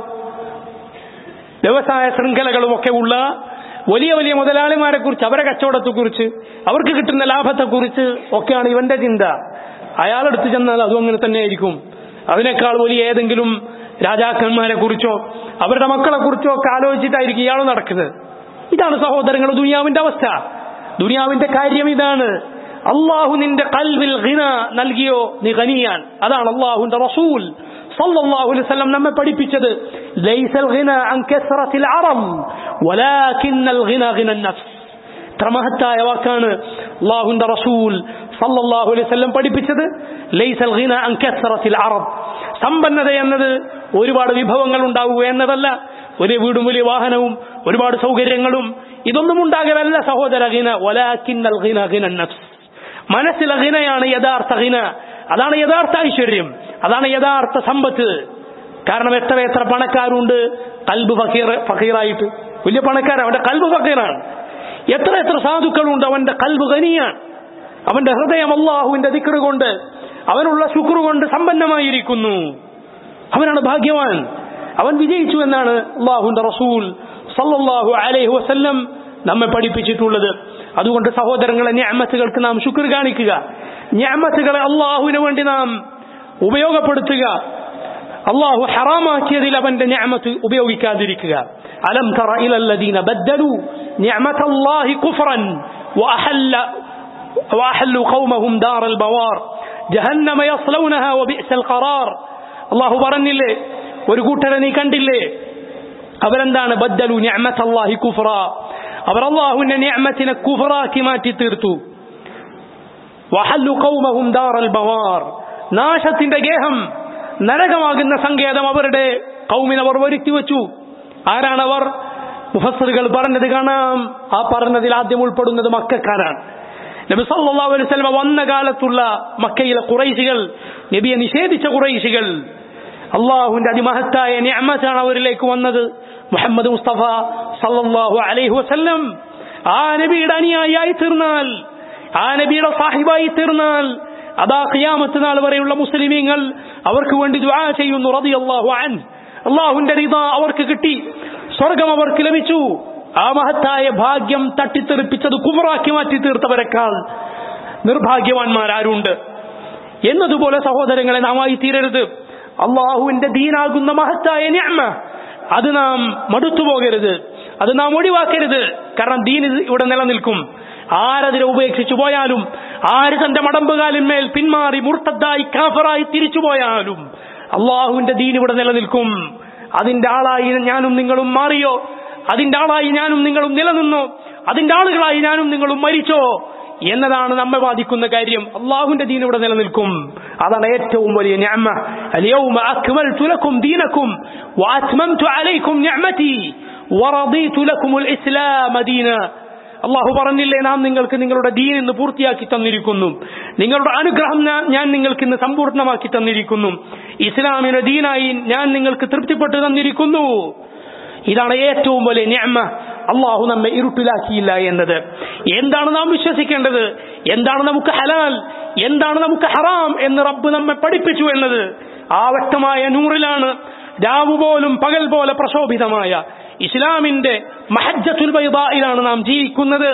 വ്യവസായ ശൃംഖലകളും ഒക്കെ ഉള്ള വലിയ വലിയ മുതലാളിമാരെ കുറിച്ച് അവരെ കച്ചവടത്തെക്കുറിച്ച് അവർക്ക് കിട്ടുന്ന ലാഭത്തെക്കുറിച്ച് ഒക്കെയാണ് ഇവന്റെ ചിന്ത അയാളെടുത്ത് ചെന്നാൽ അതും അങ്ങനെ തന്നെയായിരിക്കും അതിനേക്കാൾ വലിയ ഏതെങ്കിലും രാജാക്കന്മാരെ കുറിച്ചോ അവരുടെ മക്കളെ കുറിച്ചോ ഒക്കെ ആലോചിച്ചിട്ടായിരിക്കും ഇയാൾ നടക്കുന്നത് ഇതാണ് സഹോദരങ്ങൾ ദുനിയാവിന്റെ അവസ്ഥ ദുനിയാവിന്റെ കാര്യം ഇതാണ് അള്ളാഹു നിന്റെ കൽവിൽ ഹിന നൽകിയോ നീ ഖനിയാൻ അതാണ് അള്ളാഹുന്റെ റസൂൽ സല്ലല്ലാഹു അലൈഹി വസല്ലം നമ്മെ പഠിപ്പിച്ചത് ലൈസൽ ഹിന അൻ കസ്റത്തിൽ അറം വലാകിന്നൽ ഹിന ഹിന നഫ്സ് ഇത്ര മഹത്തായ വാക്കാണ് അള്ളാഹുന്റെ റസൂൽ സല്ലല്ലാഹു അലൈഹി വസല്ലം പഠിപ്പിച്ചത് ലൈസൽ ഹിന അൻ കസ്റത്തിൽ അറബ് സമ്പന്നത എന്നത് ഒരുപാട് വിഭവങ്ങൾ ഉണ്ടാവുക എന്നതല്ല ഒരു വീടും വലിയ വാഹനവും ഒരുപാട് സൗകര്യങ്ങളും ഇതൊന്നും ഉണ്ടാകലല്ല സഹോദര ഹിന വലാകിന്നൽ ഹിന ഹിന നഫ്സ് മനസ്സിലെ ഹിനയാണ് യഥാർത്ഥ ഹിന അതാണ് യഥാർത്ഥ ഐശ്വര്യം അതാണ് യഥാർത്ഥ സമ്പത്ത് കാരണം എത്ര എത്ര പണക്കാരുണ്ട് കൽബ് ഫക്കീർ ഫക്കീറായിട്ട് വലിയ പണക്കാരൻ അവന്റെ കൽബ് ഫക്കീറാണ് എത്ര എത്ര സാധുക്കളുണ്ട് അവന്റെ കൽബ് ഖനിയാണ് അവന്റെ ഹൃദയം അള്ളാഹുവിന്റെ ദിക്കറ് കൊണ്ട് അവനുള്ള ശുക്ർ കൊണ്ട് സമ്പന്നമായിരിക്കുന്നു അവനാണ് ഭാഗ്യവാൻ അവൻ വിജയിച്ചു എന്നാണ് അള്ളാഹുന്റെ റസൂൽ സല്ലല്ലാഹു അലൈഹി വസല്ലം നമ്മെ പഠിപ്പിച്ചിട്ടുള്ളത് അതുകൊണ്ട് സഹോദരങ്ങളെ ഞാമത്തുകൾക്ക് നാം ശുക്ർ കാണിക്കുക ഞാമത്തുകളെ അള്ളാഹുവിന് വേണ്ടി നാം ഉപയോഗപ്പെടുത്തുക അള്ളാഹു ഹറാമാക്കിയതിൽ അവന്റെ ഞാമത്ത് ഉപയോഗിക്കാതിരിക്കുക അലം തറ ഇലല്ലദീന ബദ്ദലു നിഅമതല്ലാഹി കുഫ്റൻ വഅഹല്ല وأحلوا قومهم دار البوار جهنم يصلونها وبئس القرار അള്ളാഹു പറഞ്ഞില്ലേ ഒരു കൂട്ടരെ നീ കണ്ടില്ലേ അവരെന്താണ് ബദ്ദലു നിഅമതല്ലാഹി കുഫ്റ അവർ അള്ളാഹുവിന്റെ നിഅമത്തിനെ കുഫറാക്കി മാറ്റി തീർത്തു വഹല്ലു ഖൗമഹും ദാറൽ ബവാർ നാശത്തിന്റെ ഗേഹം നരകമാകുന്ന സങ്കേതം അവരുടെ കൗമിനവർ വരുത്തി വെച്ചു ആരാണവർ മുഫസ്സറുകൾ പറഞ്ഞത് കാണാം ആ പറഞ്ഞതിൽ ആദ്യം ഉൾപ്പെടുന്നത് മക്കാരാണ് നബി സല്ലല്ലാഹു അലൈഹി വസല്ലം വന്ന കാലത്തുള്ള മക്കയിലെ കുറൈശികൾ നബിയെ നിഷേധിച്ച കുറൈശികൾ അള്ളാഹുവിന്റെ അതിമഹത്തായ നിഅമത്താണ് അവരിലേക്ക് വന്നത് മുഹമ്മദ് മുസ്തഫ സല്ലല്ലാഹു അലൈഹി വസല്ലം ആ നബിയുടെ അനുയായിയായി തീർന്നാൽ ആ നബിയുടെ സാഹിബായി തീർന്നാൽ അതാ ഖിയാമത്ത് നാൾ വരെയുള്ള മുസ്ലിമീങ്ങൾ അവർക്ക് വേണ്ടി ദുആ ചെയ്യുന്നു റളിയല്ലാഹു അൻ അള്ളാഹുവിന്റെ റിദ അവർക്ക് കിട്ടി സ്വർഗം അവർക്ക് ലഭിച്ചു ആ മഹത്തായ ഭാഗ്യം തട്ടിത്തെറിപ്പിച്ചത് കുമറാക്കി മാറ്റി തീർത്തവരെക്കാൾ നിർഭാഗ്യവാന്മാരാരുണ്ട് എന്നതുപോലെ സഹോദരങ്ങളെ നാം ആയി തീരരുത് അള്ളാഹുവിന്റെ ദീനാകുന്ന മഹത്തായ ഞാമ അത് നാം മടുത്തു പോകരുത് അത് നാം ഒഴിവാക്കരുത് കാരണം ദീൻ ഇവിടെ നിലനിൽക്കും ആരതിനെ ഉപേക്ഷിച്ചു പോയാലും ആര് തന്റെ മടമ്പുകാലിന്മേൽ പിന്മാറി മുർത്തദ്ദായി കാഫറായി തിരിച്ചു പോയാലും അള്ളാഹുവിന്റെ ദീൻ ഇവിടെ നിലനിൽക്കും അതിന്റെ ആളായി ഞാനും നിങ്ങളും മാറിയോ അതിന്റെ ആളായി ഞാനും നിങ്ങളും നിലനിന്നോ അതിന്റെ ആളുകളായി ഞാനും നിങ്ങളും മരിച്ചോ എന്നതാണ് നമ്മെ ബാധിക്കുന്ന കാര്യം അള്ളാഹുവിന്റെ ദീൻ ഇവിടെ നിലനിൽക്കും അതാണ് ഏറ്റവും വലിയ ഞാമ اليوم أكملت لكم دينكم وأتممت عليكم نعمتي ورضيت لكم الإسلام دينا അള്ളാഹു പറഞ്ഞില്ലേ നാം നിങ്ങൾക്ക് നിങ്ങളുടെ ദീൻ ഇന്ന് പൂർത്തിയാക്കി തന്നിരിക്കുന്നു നിങ്ങളുടെ അനുഗ്രഹം ഞാൻ നിങ്ങൾക്ക് ഇന്ന് സമ്പൂർണ്ണമാക്കി തന്നിരിക്കുന്നു ഇസ്ലാമിന്റെ ദീനായി ഞാൻ നിങ്ങൾക്ക് തൃപ്തിപ്പെട്ടു തന്നിരിക്കുന്നു ഇതാണ് ഏറ്റവും വലിയ ഞാമ അള്ളാഹു നമ്മെ ഇരുട്ടിലാക്കിയില്ല എന്നത് എന്താണ് നാം വിശ്വസിക്കേണ്ടത് എന്താണ് നമുക്ക് ഹലാൽ എന്താണ് നമുക്ക് ഹറാം എന്ന് റബ്ബ് നമ്മെ പഠിപ്പിച്ചു എന്നത് ആ വ്യക്തമായ നൂറിലാണ് രാവു പോലും പകൽ പോലെ പ്രശോഭിതമായ ഇസ്ലാമിന്റെ മഹജ്ജത്തുൽ ബൈദായിലാണ് നാം ജീവിക്കുന്നത്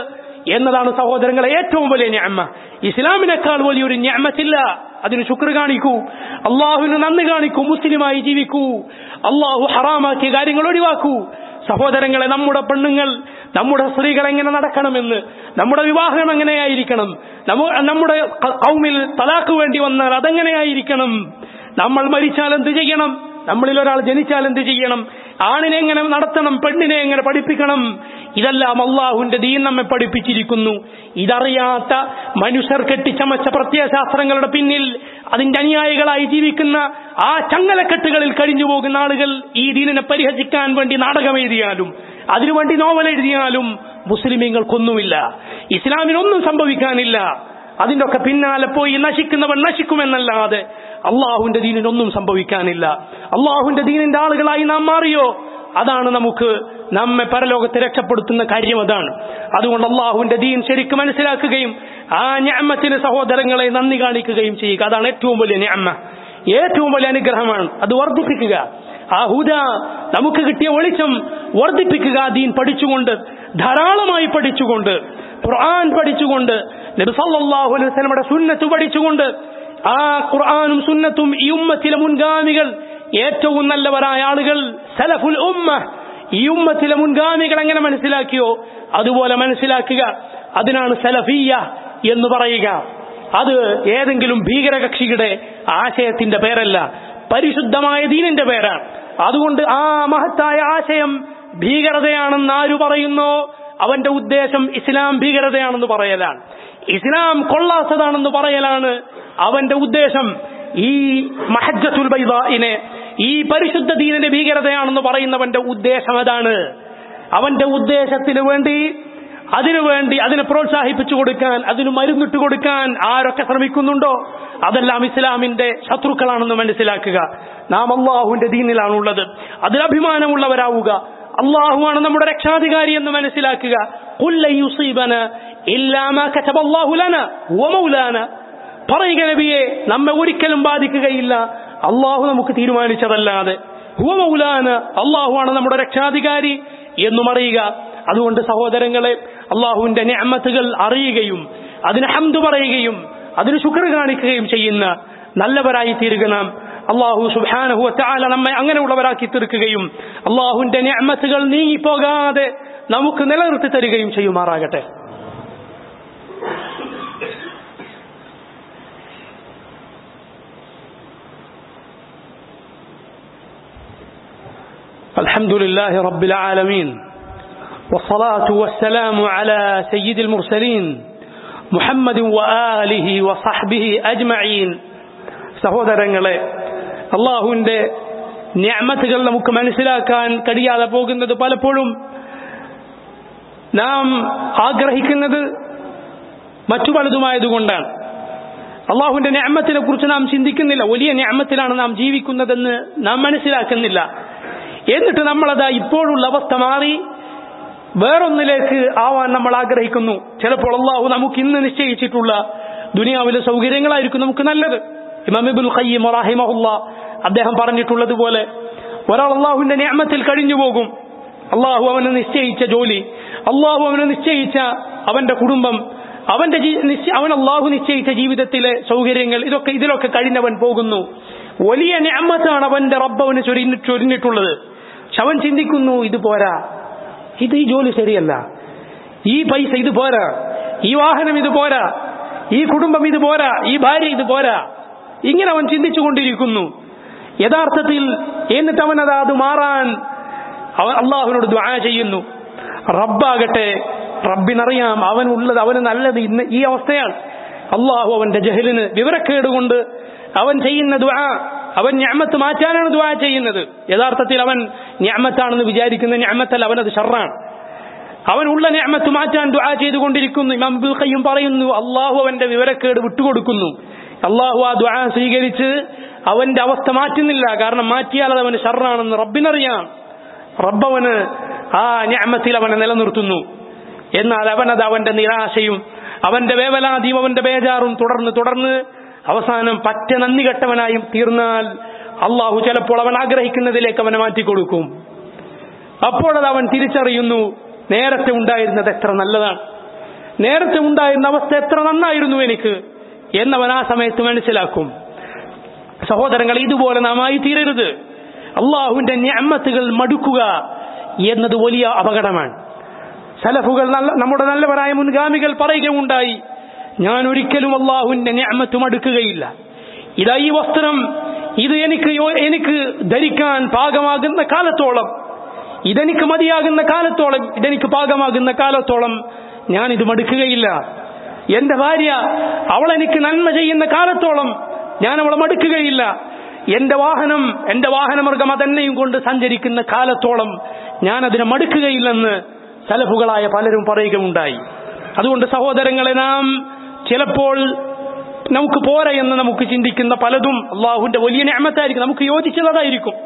എന്നതാണ് സഹോദരങ്ങളെ ഏറ്റവും വലിയ ഞാമ ഇസ്ലാമിനേക്കാൾ വലിയൊരു ഞാമത്തില്ല അതിന് ശുക്ർ കാണിക്കൂ അള്ളാഹുവിന് നന്ദി കാണിക്കൂ മുസ്ലിമായി ജീവിക്കൂ അള്ളാഹു ഹറാമാക്കിയ കാര്യങ്ങൾ ഒഴിവാക്കൂ സഹോദരങ്ങളെ നമ്മുടെ പെണ്ണുങ്ങൾ നമ്മുടെ സ്ത്രീകൾ എങ്ങനെ നടക്കണമെന്ന് നമ്മുടെ വിവാഹം എങ്ങനെയായിരിക്കണം നമ്മ- നമ്മുടെ ക- കൗമിൽ തലാക്ക് വേണ്ടി വന്നാൽ അതെങ്ങനെയായിരിക്കണം നമ്മൾ മരിച്ചാൽ എന്ത് ചെയ്യണം നമ്മളിൽ ഒരാൾ ജനിച്ചാൽ എന്ത് ചെയ്യണം ആണിനെ എങ്ങനെ നടത്തണം പെണ്ണിനെ എങ്ങനെ പഠിപ്പിക്കണം ഇതെല്ലാം അള്ളാഹുവിന്റെ ദീൻ നമ്മെ പഠിപ്പിച്ചിരിക്കുന്നു ഇതറിയാത്ത മനുഷ്യർ കെട്ടിച്ചമച്ച പ്രത്യയശാസ്ത്രങ്ങളുടെ പിന്നിൽ അതിന്റെ അനുയായികളായി ജീവിക്കുന്ന ആ ചങ്ങലക്കെട്ടുകളിൽ കഴിഞ്ഞു പോകുന്ന ആളുകൾ ഈ ദീനിനെ പരിഹസിക്കാൻ വേണ്ടി നാടകം എഴുതിയാലും അതിനുവേണ്ടി നോവൽ എഴുതിയാലും മുസ്ലിമീങ്ങൾക്കൊന്നുമില്ല ഇസ്ലാമിനൊന്നും സംഭവിക്കാനില്ല അതിന്റെ ഒക്കെ പിന്നാലെ പോയി നശിക്കുന്നവൻ നശിക്കുമെന്നല്ലാതെ അള്ളാഹുവിന്റെ ദീനിനൊന്നും സംഭവിക്കാനില്ല അള്ളാഹുവിന്റെ ദീനിന്റെ ആളുകളായി നാം മാറിയോ അതാണ് നമുക്ക് നമ്മെ പരലോകത്തെ രക്ഷപ്പെടുത്തുന്ന കാര്യം അതാണ് അതുകൊണ്ട് അള്ളാഹുവിന്റെ ദീൻ ശരിക്കും മനസ്സിലാക്കുകയും ആ ഞാമത്തിന് സഹോദരങ്ങളെ നന്ദി കാണിക്കുകയും ചെയ്യുക അതാണ് ഏറ്റവും വലിയ ഞാമ ഏറ്റവും വലിയ അനുഗ്രഹമാണ് അത് വർദ്ധിപ്പിക്കുക ആ ഹുദ നമുക്ക് കിട്ടിയ വെളിച്ചം വർദ്ധിപ്പിക്കുക ആ ദീൻ പഠിച്ചുകൊണ്ട് ധാരാളമായി പഠിച്ചുകൊണ്ട് ഖുർആൻ പഠിച്ചുകൊണ്ട് നബി സല്ലല്ലാഹു അലൈഹി വസല്ലമയുടെ സുന്നത്ത് പഠിച്ചുകൊണ്ട് ആ ഖുർആനും സുന്നത്തും ഈ ഉമ്മത്തിലെ മുൻഗാമികൾ ഏറ്റവും നല്ലവരായ ആളുകൾ സലഫുൽ ഉമ്മ ഈ ഉമ്മത്തിലെ മുൻഗാമികൾ എങ്ങനെ മനസ്സിലാക്കിയോ അതുപോലെ മനസ്സിലാക്കുക അതിനാണ് സലഫിയ എന്ന് പറയുക അത് ഏതെങ്കിലും ഭീകരകക്ഷിയുടെ ആശയത്തിന്റെ പേരല്ല പരിശുദ്ധമായ ദീനിന്റെ പേരാണ് അതുകൊണ്ട് ആ മഹത്തായ ആശയം ഭീകരതയാണെന്ന് ആര് പറയുന്നോ അവന്റെ ഉദ്ദേശം ഇസ്ലാം ഭീകരതയാണെന്ന് പറയലാണ് ഇസ്ലാം കൊള്ളാത്തതാണെന്ന് പറയലാണ് അവന്റെ ഉദ്ദേശം ഈ മഹജ്ജത്തുൽ ബൈദാഇനെ ഈ പരിശുദ്ധ ദീനിന്റെ ഭീകരതയാണെന്ന് പറയുന്നവന്റെ ഉദ്ദേശം അതാണ് അവന്റെ ഉദ്ദേശത്തിന് വേണ്ടി അതിനുവേണ്ടി അതിനെ പ്രോത്സാഹിപ്പിച്ചു കൊടുക്കാൻ അതിന് മരുന്നിട്ട് കൊടുക്കാൻ ആരൊക്കെ ശ്രമിക്കുന്നുണ്ടോ അതെല്ലാം ഇസ്ലാമിന്റെ ശത്രുക്കളാണെന്ന് മനസ്സിലാക്കുക നാം അള്ളാഹുവിന്റെ ദീനിലാണുള്ളത് അതിൽ അഭിമാനമുള്ളവരാവുക അള്ളാഹുവാണ് നമ്മുടെ രക്ഷാധികാരി എന്ന് മനസ്സിലാക്കുക "ഖുൽ ലൻ യുസീബന ഇല്ലാ മാ കതബല്ലാഹു ലന ഹുവ മൗലാന." പറയുക നബിയെ നമ്മെ ഒരിക്കലും ബാധിക്കുകയില്ല അള്ളാഹു നമുക്ക് തീരുമാനിച്ചതല്ലാതെ ഹുവ മൗലാന അള്ളാഹുവാണ് നമ്മുടെ രക്ഷാധികാരി എന്നും അറിയുക അതുകൊണ്ട് സഹോദരങ്ങളെ അള്ളാഹുവിന്റെ ഞാമത്തുകൾ അറിയുകയും അതിന് ഹംദ് പറയുകയും അതിന് ശുക്ർ കാണിക്കുകയും ചെയ്യുന്ന നല്ലവരായി തീരുക നാം അള്ളാഹു സുബാനഹു ചാല നമ്മെ അങ്ങനെയുള്ളവരാക്കി തീർക്കുകയും അള്ളാഹുവിന്റെ ഞാമത്തുകൾ നീങ്ങിപ്പോകാതെ നമുക്ക് നിലനിർത്തി തരികയും ചെയ്യുമാറാകട്ടെ الحمد لله رب العالمين والصلاة والسلام على سيد المرسلين محمد وآله وصحبه أجمعين സഹോദരങ്ങളെ അള്ളാഹുവിന്റെ ഞാമത്തുകൾ നമുക്ക് മനസ്സിലാക്കാൻ കഴിയാതെ പോകുന്നത് പലപ്പോഴും നാം ആഗ്രഹിക്കുന്നത് മറ്റു പലതുമായതുകൊണ്ടാണ് അള്ളാഹുവിന്റെ ഞാമത്തിനെ കുറിച്ച് നാം ചിന്തിക്കുന്നില്ല വലിയ ഞാമത്തിലാണ് നാം ജീവിക്കുന്നതെന്ന് നാം മനസ്സിലാക്കുന്നില്ല എന്നിട്ട് നമ്മളത് ഇപ്പോഴുള്ള അവസ്ഥ മാറി വേറൊന്നിലേക്ക് ആവാൻ നമ്മൾ ആഗ്രഹിക്കുന്നു ചിലപ്പോൾ അള്ളാഹു നമുക്ക് ഇന്ന് നിശ്ചയിച്ചിട്ടുള്ള ദുനിയാവിലെ സൗകര്യങ്ങളായിരിക്കും നമുക്ക് നല്ലത് ഇമാമിബുൽ ഖയ്യിം റഹിമഹുല്ല അദ്ദേഹം പറഞ്ഞിട്ടുള്ളതുപോലെ ഒരാൾ അള്ളാഹുവിന്റെ നിയമത്തിൽ കഴിഞ്ഞു പോകും അള്ളാഹു അവന് നിശ്ചയിച്ച ജോലി അള്ളാഹു അവന് നിശ്ചയിച്ച അവന്റെ കുടുംബം അവന്റെ ജീ- നിശ്ച- അവൻ അള്ളാഹു നിശ്ചയിച്ച ജീവിതത്തിലെ സൗകര്യങ്ങൾ ഇതൊക്കെ ഇതിലൊക്കെ കഴിഞ്ഞവൻ പോകുന്നു വലിയ ഞാമത്താണ് അവന്റെ റബ്ബ് അവന് ചൊരിഞ്ഞി- ചൊരിഞ്ഞിട്ടുള്ളത് പക്ഷെ അവൻ ചിന്തിക്കുന്നു ഇത് പോരാ ഇത് ഈ ജോലി ശരിയല്ല ഈ പൈസ ഇത് പോരാ ഈ വാഹനം ഇത് പോരാ ഈ കുടുംബം ഇത് പോരാ ഈ ഭാര്യ ഇത് പോരാ ഇങ്ങനെ അവൻ ചിന്തിച്ചുകൊണ്ടിരിക്കുന്നു യഥാർത്ഥത്തിൽ എന്നിട്ട് അവൻ അത് അത് മാറാൻ അവൻ അള്ളാഹുവിനോട് ദ്വാ ചെയ്യുന്നു റബ്ബാകട്ടെ റബ്ബിനറിയാം അവൻ ഉള്ളത് അവന് നല്ലത് ഇന്ന് ഈ അവസ്ഥയാണ് അള്ളാഹു അവന്റെ ജഹലിന് വിവരക്കേട് കൊണ്ട് അവൻ ചെയ്യുന്ന ദ്വാ അവൻ ഞാമത്ത് മാറ്റാനാണ് ദ്വാ ചെയ്യുന്നത് യഥാർത്ഥത്തിൽ അവൻ ഞാമത്താണെന്ന് വിചാരിക്കുന്ന ഞാമത്തല്ല അവനത് ഷർറാണ് അവൻ ഉള്ള ഞാമത്ത് മാറ്റാൻ ദുആ ചെയ്തുകൊണ്ടിരിക്കുന്നു ഇമാം ഇബ്നുൽ ഖയ്യിം പറയുന്നു അള്ളാഹു അവന്റെ വിവരക്കേട് വിട്ടുകൊടുക്കുന്നു അള്ളാഹു ആ ദുആ സ്വീകരിച്ച് അവന്റെ അവസ്ഥ മാറ്റുന്നില്ല കാരണം മാറ്റിയാൽ അത് അവന് ഷർറാണെന്ന് റബ്ബിനറിയാം റബ്ബവന് ആ ഞാമത്തിൽ അവനെ നിലനിർത്തുന്നു എന്നാൽ അവനത് അവന്റെ നിരാശയും അവന്റെ വേവലാതിയും അവന്റെ ബേജാറും തുടർന്ന് തുടർന്ന് അവസാനം പറ്റ നന്ദി കെട്ടവനായും തീർന്നാൽ അള്ളാഹു ചിലപ്പോൾ അവൻ ആഗ്രഹിക്കുന്നതിലേക്ക് അവനെ മാറ്റിക്കൊടുക്കും അപ്പോഴത് അവൻ തിരിച്ചറിയുന്നു നേരത്തെ ഉണ്ടായിരുന്നത് എത്ര നല്ലതാണ് നേരത്തെ ഉണ്ടായിരുന്ന അവസ്ഥ എത്ര നന്നായിരുന്നു എനിക്ക് എന്നവൻ ആ സമയത്ത് മനസ്സിലാക്കും സഹോദരങ്ങൾ ഇതുപോലെ നാം ആയി തീരരുത് അള്ളാഹുവിന്റെ ഞാമത്തുകൾ മടുക്കുക എന്നത് വലിയ അപകടമാണ് സലഫുകൾ നല്ല നമ്മുടെ നല്ലവരായ മുൻഗാമികൾ പറയുകയുണ്ടായി ഞാൻ ഒരിക്കലും അള്ളാഹുവിന്റെ ഞാമത്ത് മടുക്കുകയില്ല ഇതാ ഈ വസ്ത്രം ഇത് എനിക്ക് യോ- എനിക്ക് ധരിക്കാൻ പാകമാകുന്ന കാലത്തോളം ഇതെനിക്ക് മതിയാകുന്ന കാലത്തോളം ഇതെനിക്ക് പാകമാകുന്ന കാലത്തോളം ഞാൻ ഇത് മടുക്കുകയില്ല എന്റെ ഭാര്യ അവൾ എനിക്ക് നന്മ ചെയ്യുന്ന കാലത്തോളം ഞാൻ അവളെ മടുക്കുകയില്ല എന്റെ വാഹനം എന്റെ വാഹനമൃഗം അതെന്നെയും കൊണ്ട് സഞ്ചരിക്കുന്ന കാലത്തോളം ഞാൻ അതിനെ മടുക്കുകയില്ലെന്ന് സലഫുകളായ പലരും പറയുകയുണ്ടായി അതുകൊണ്ട് സഹോദരങ്ങളെ നാം ചിലപ്പോൾ നമുക്ക് പോരാ എന്ന് നമുക്ക് ചിന്തിക്കുന്ന പലതും അള്ളാഹുവിന്റെ വലിയ ഞാമത്തായിരിക്കും നമുക്ക് യോജിച്ചതായിരിക്കും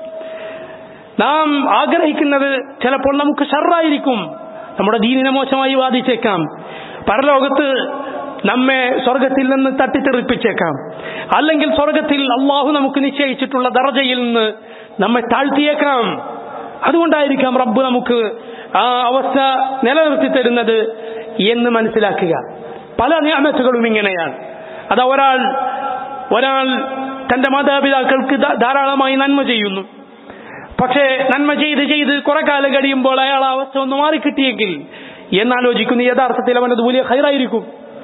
നാം ആഗ്രഹിക്കുന്നത് ചിലപ്പോൾ നമുക്ക് ഷർറായിരിക്കും നമ്മുടെ ദീനിനെ മോശമായി ബാധിച്ചേക്കാം പരലോകത്ത് നമ്മെ സ്വർഗത്തിൽ നിന്ന് തട്ടിത്തെറിപ്പിച്ചേക്കാം അല്ലെങ്കിൽ സ്വർഗത്തിൽ അള്ളാഹു നമുക്ക് നിശ്ചയിച്ചിട്ടുള്ള ദർജയിൽ നിന്ന് നമ്മെ താഴ്ത്തിയേക്കാം അതുകൊണ്ടായിരിക്കാം റബ്ബ് നമുക്ക് ആ അവസ്ഥ നിലനിർത്തി തരുന്നത് എന്ന് മനസ്സിലാക്കുക പല നിയമത്തുകളും ഇങ്ങനെയാണ് അത് ഒരാൾ ഒരാൾ തന്റെ മാതാപിതാക്കൾക്ക് ധാ- ധാരാളമായി നന്മ ചെയ്യുന്നു പക്ഷേ നന്മ ചെയ്ത് ചെയ്ത് കുറെ കാലം കഴിയുമ്പോൾ അയാൾ ആ അവസ്ഥ ഒന്ന് മാറിക്കിട്ടിയെങ്കിൽ എന്നാലോചിക്കുന്നു യഥാർത്ഥത്തിൽ അവനത് വലിയ ഹൈറായിരിക്കും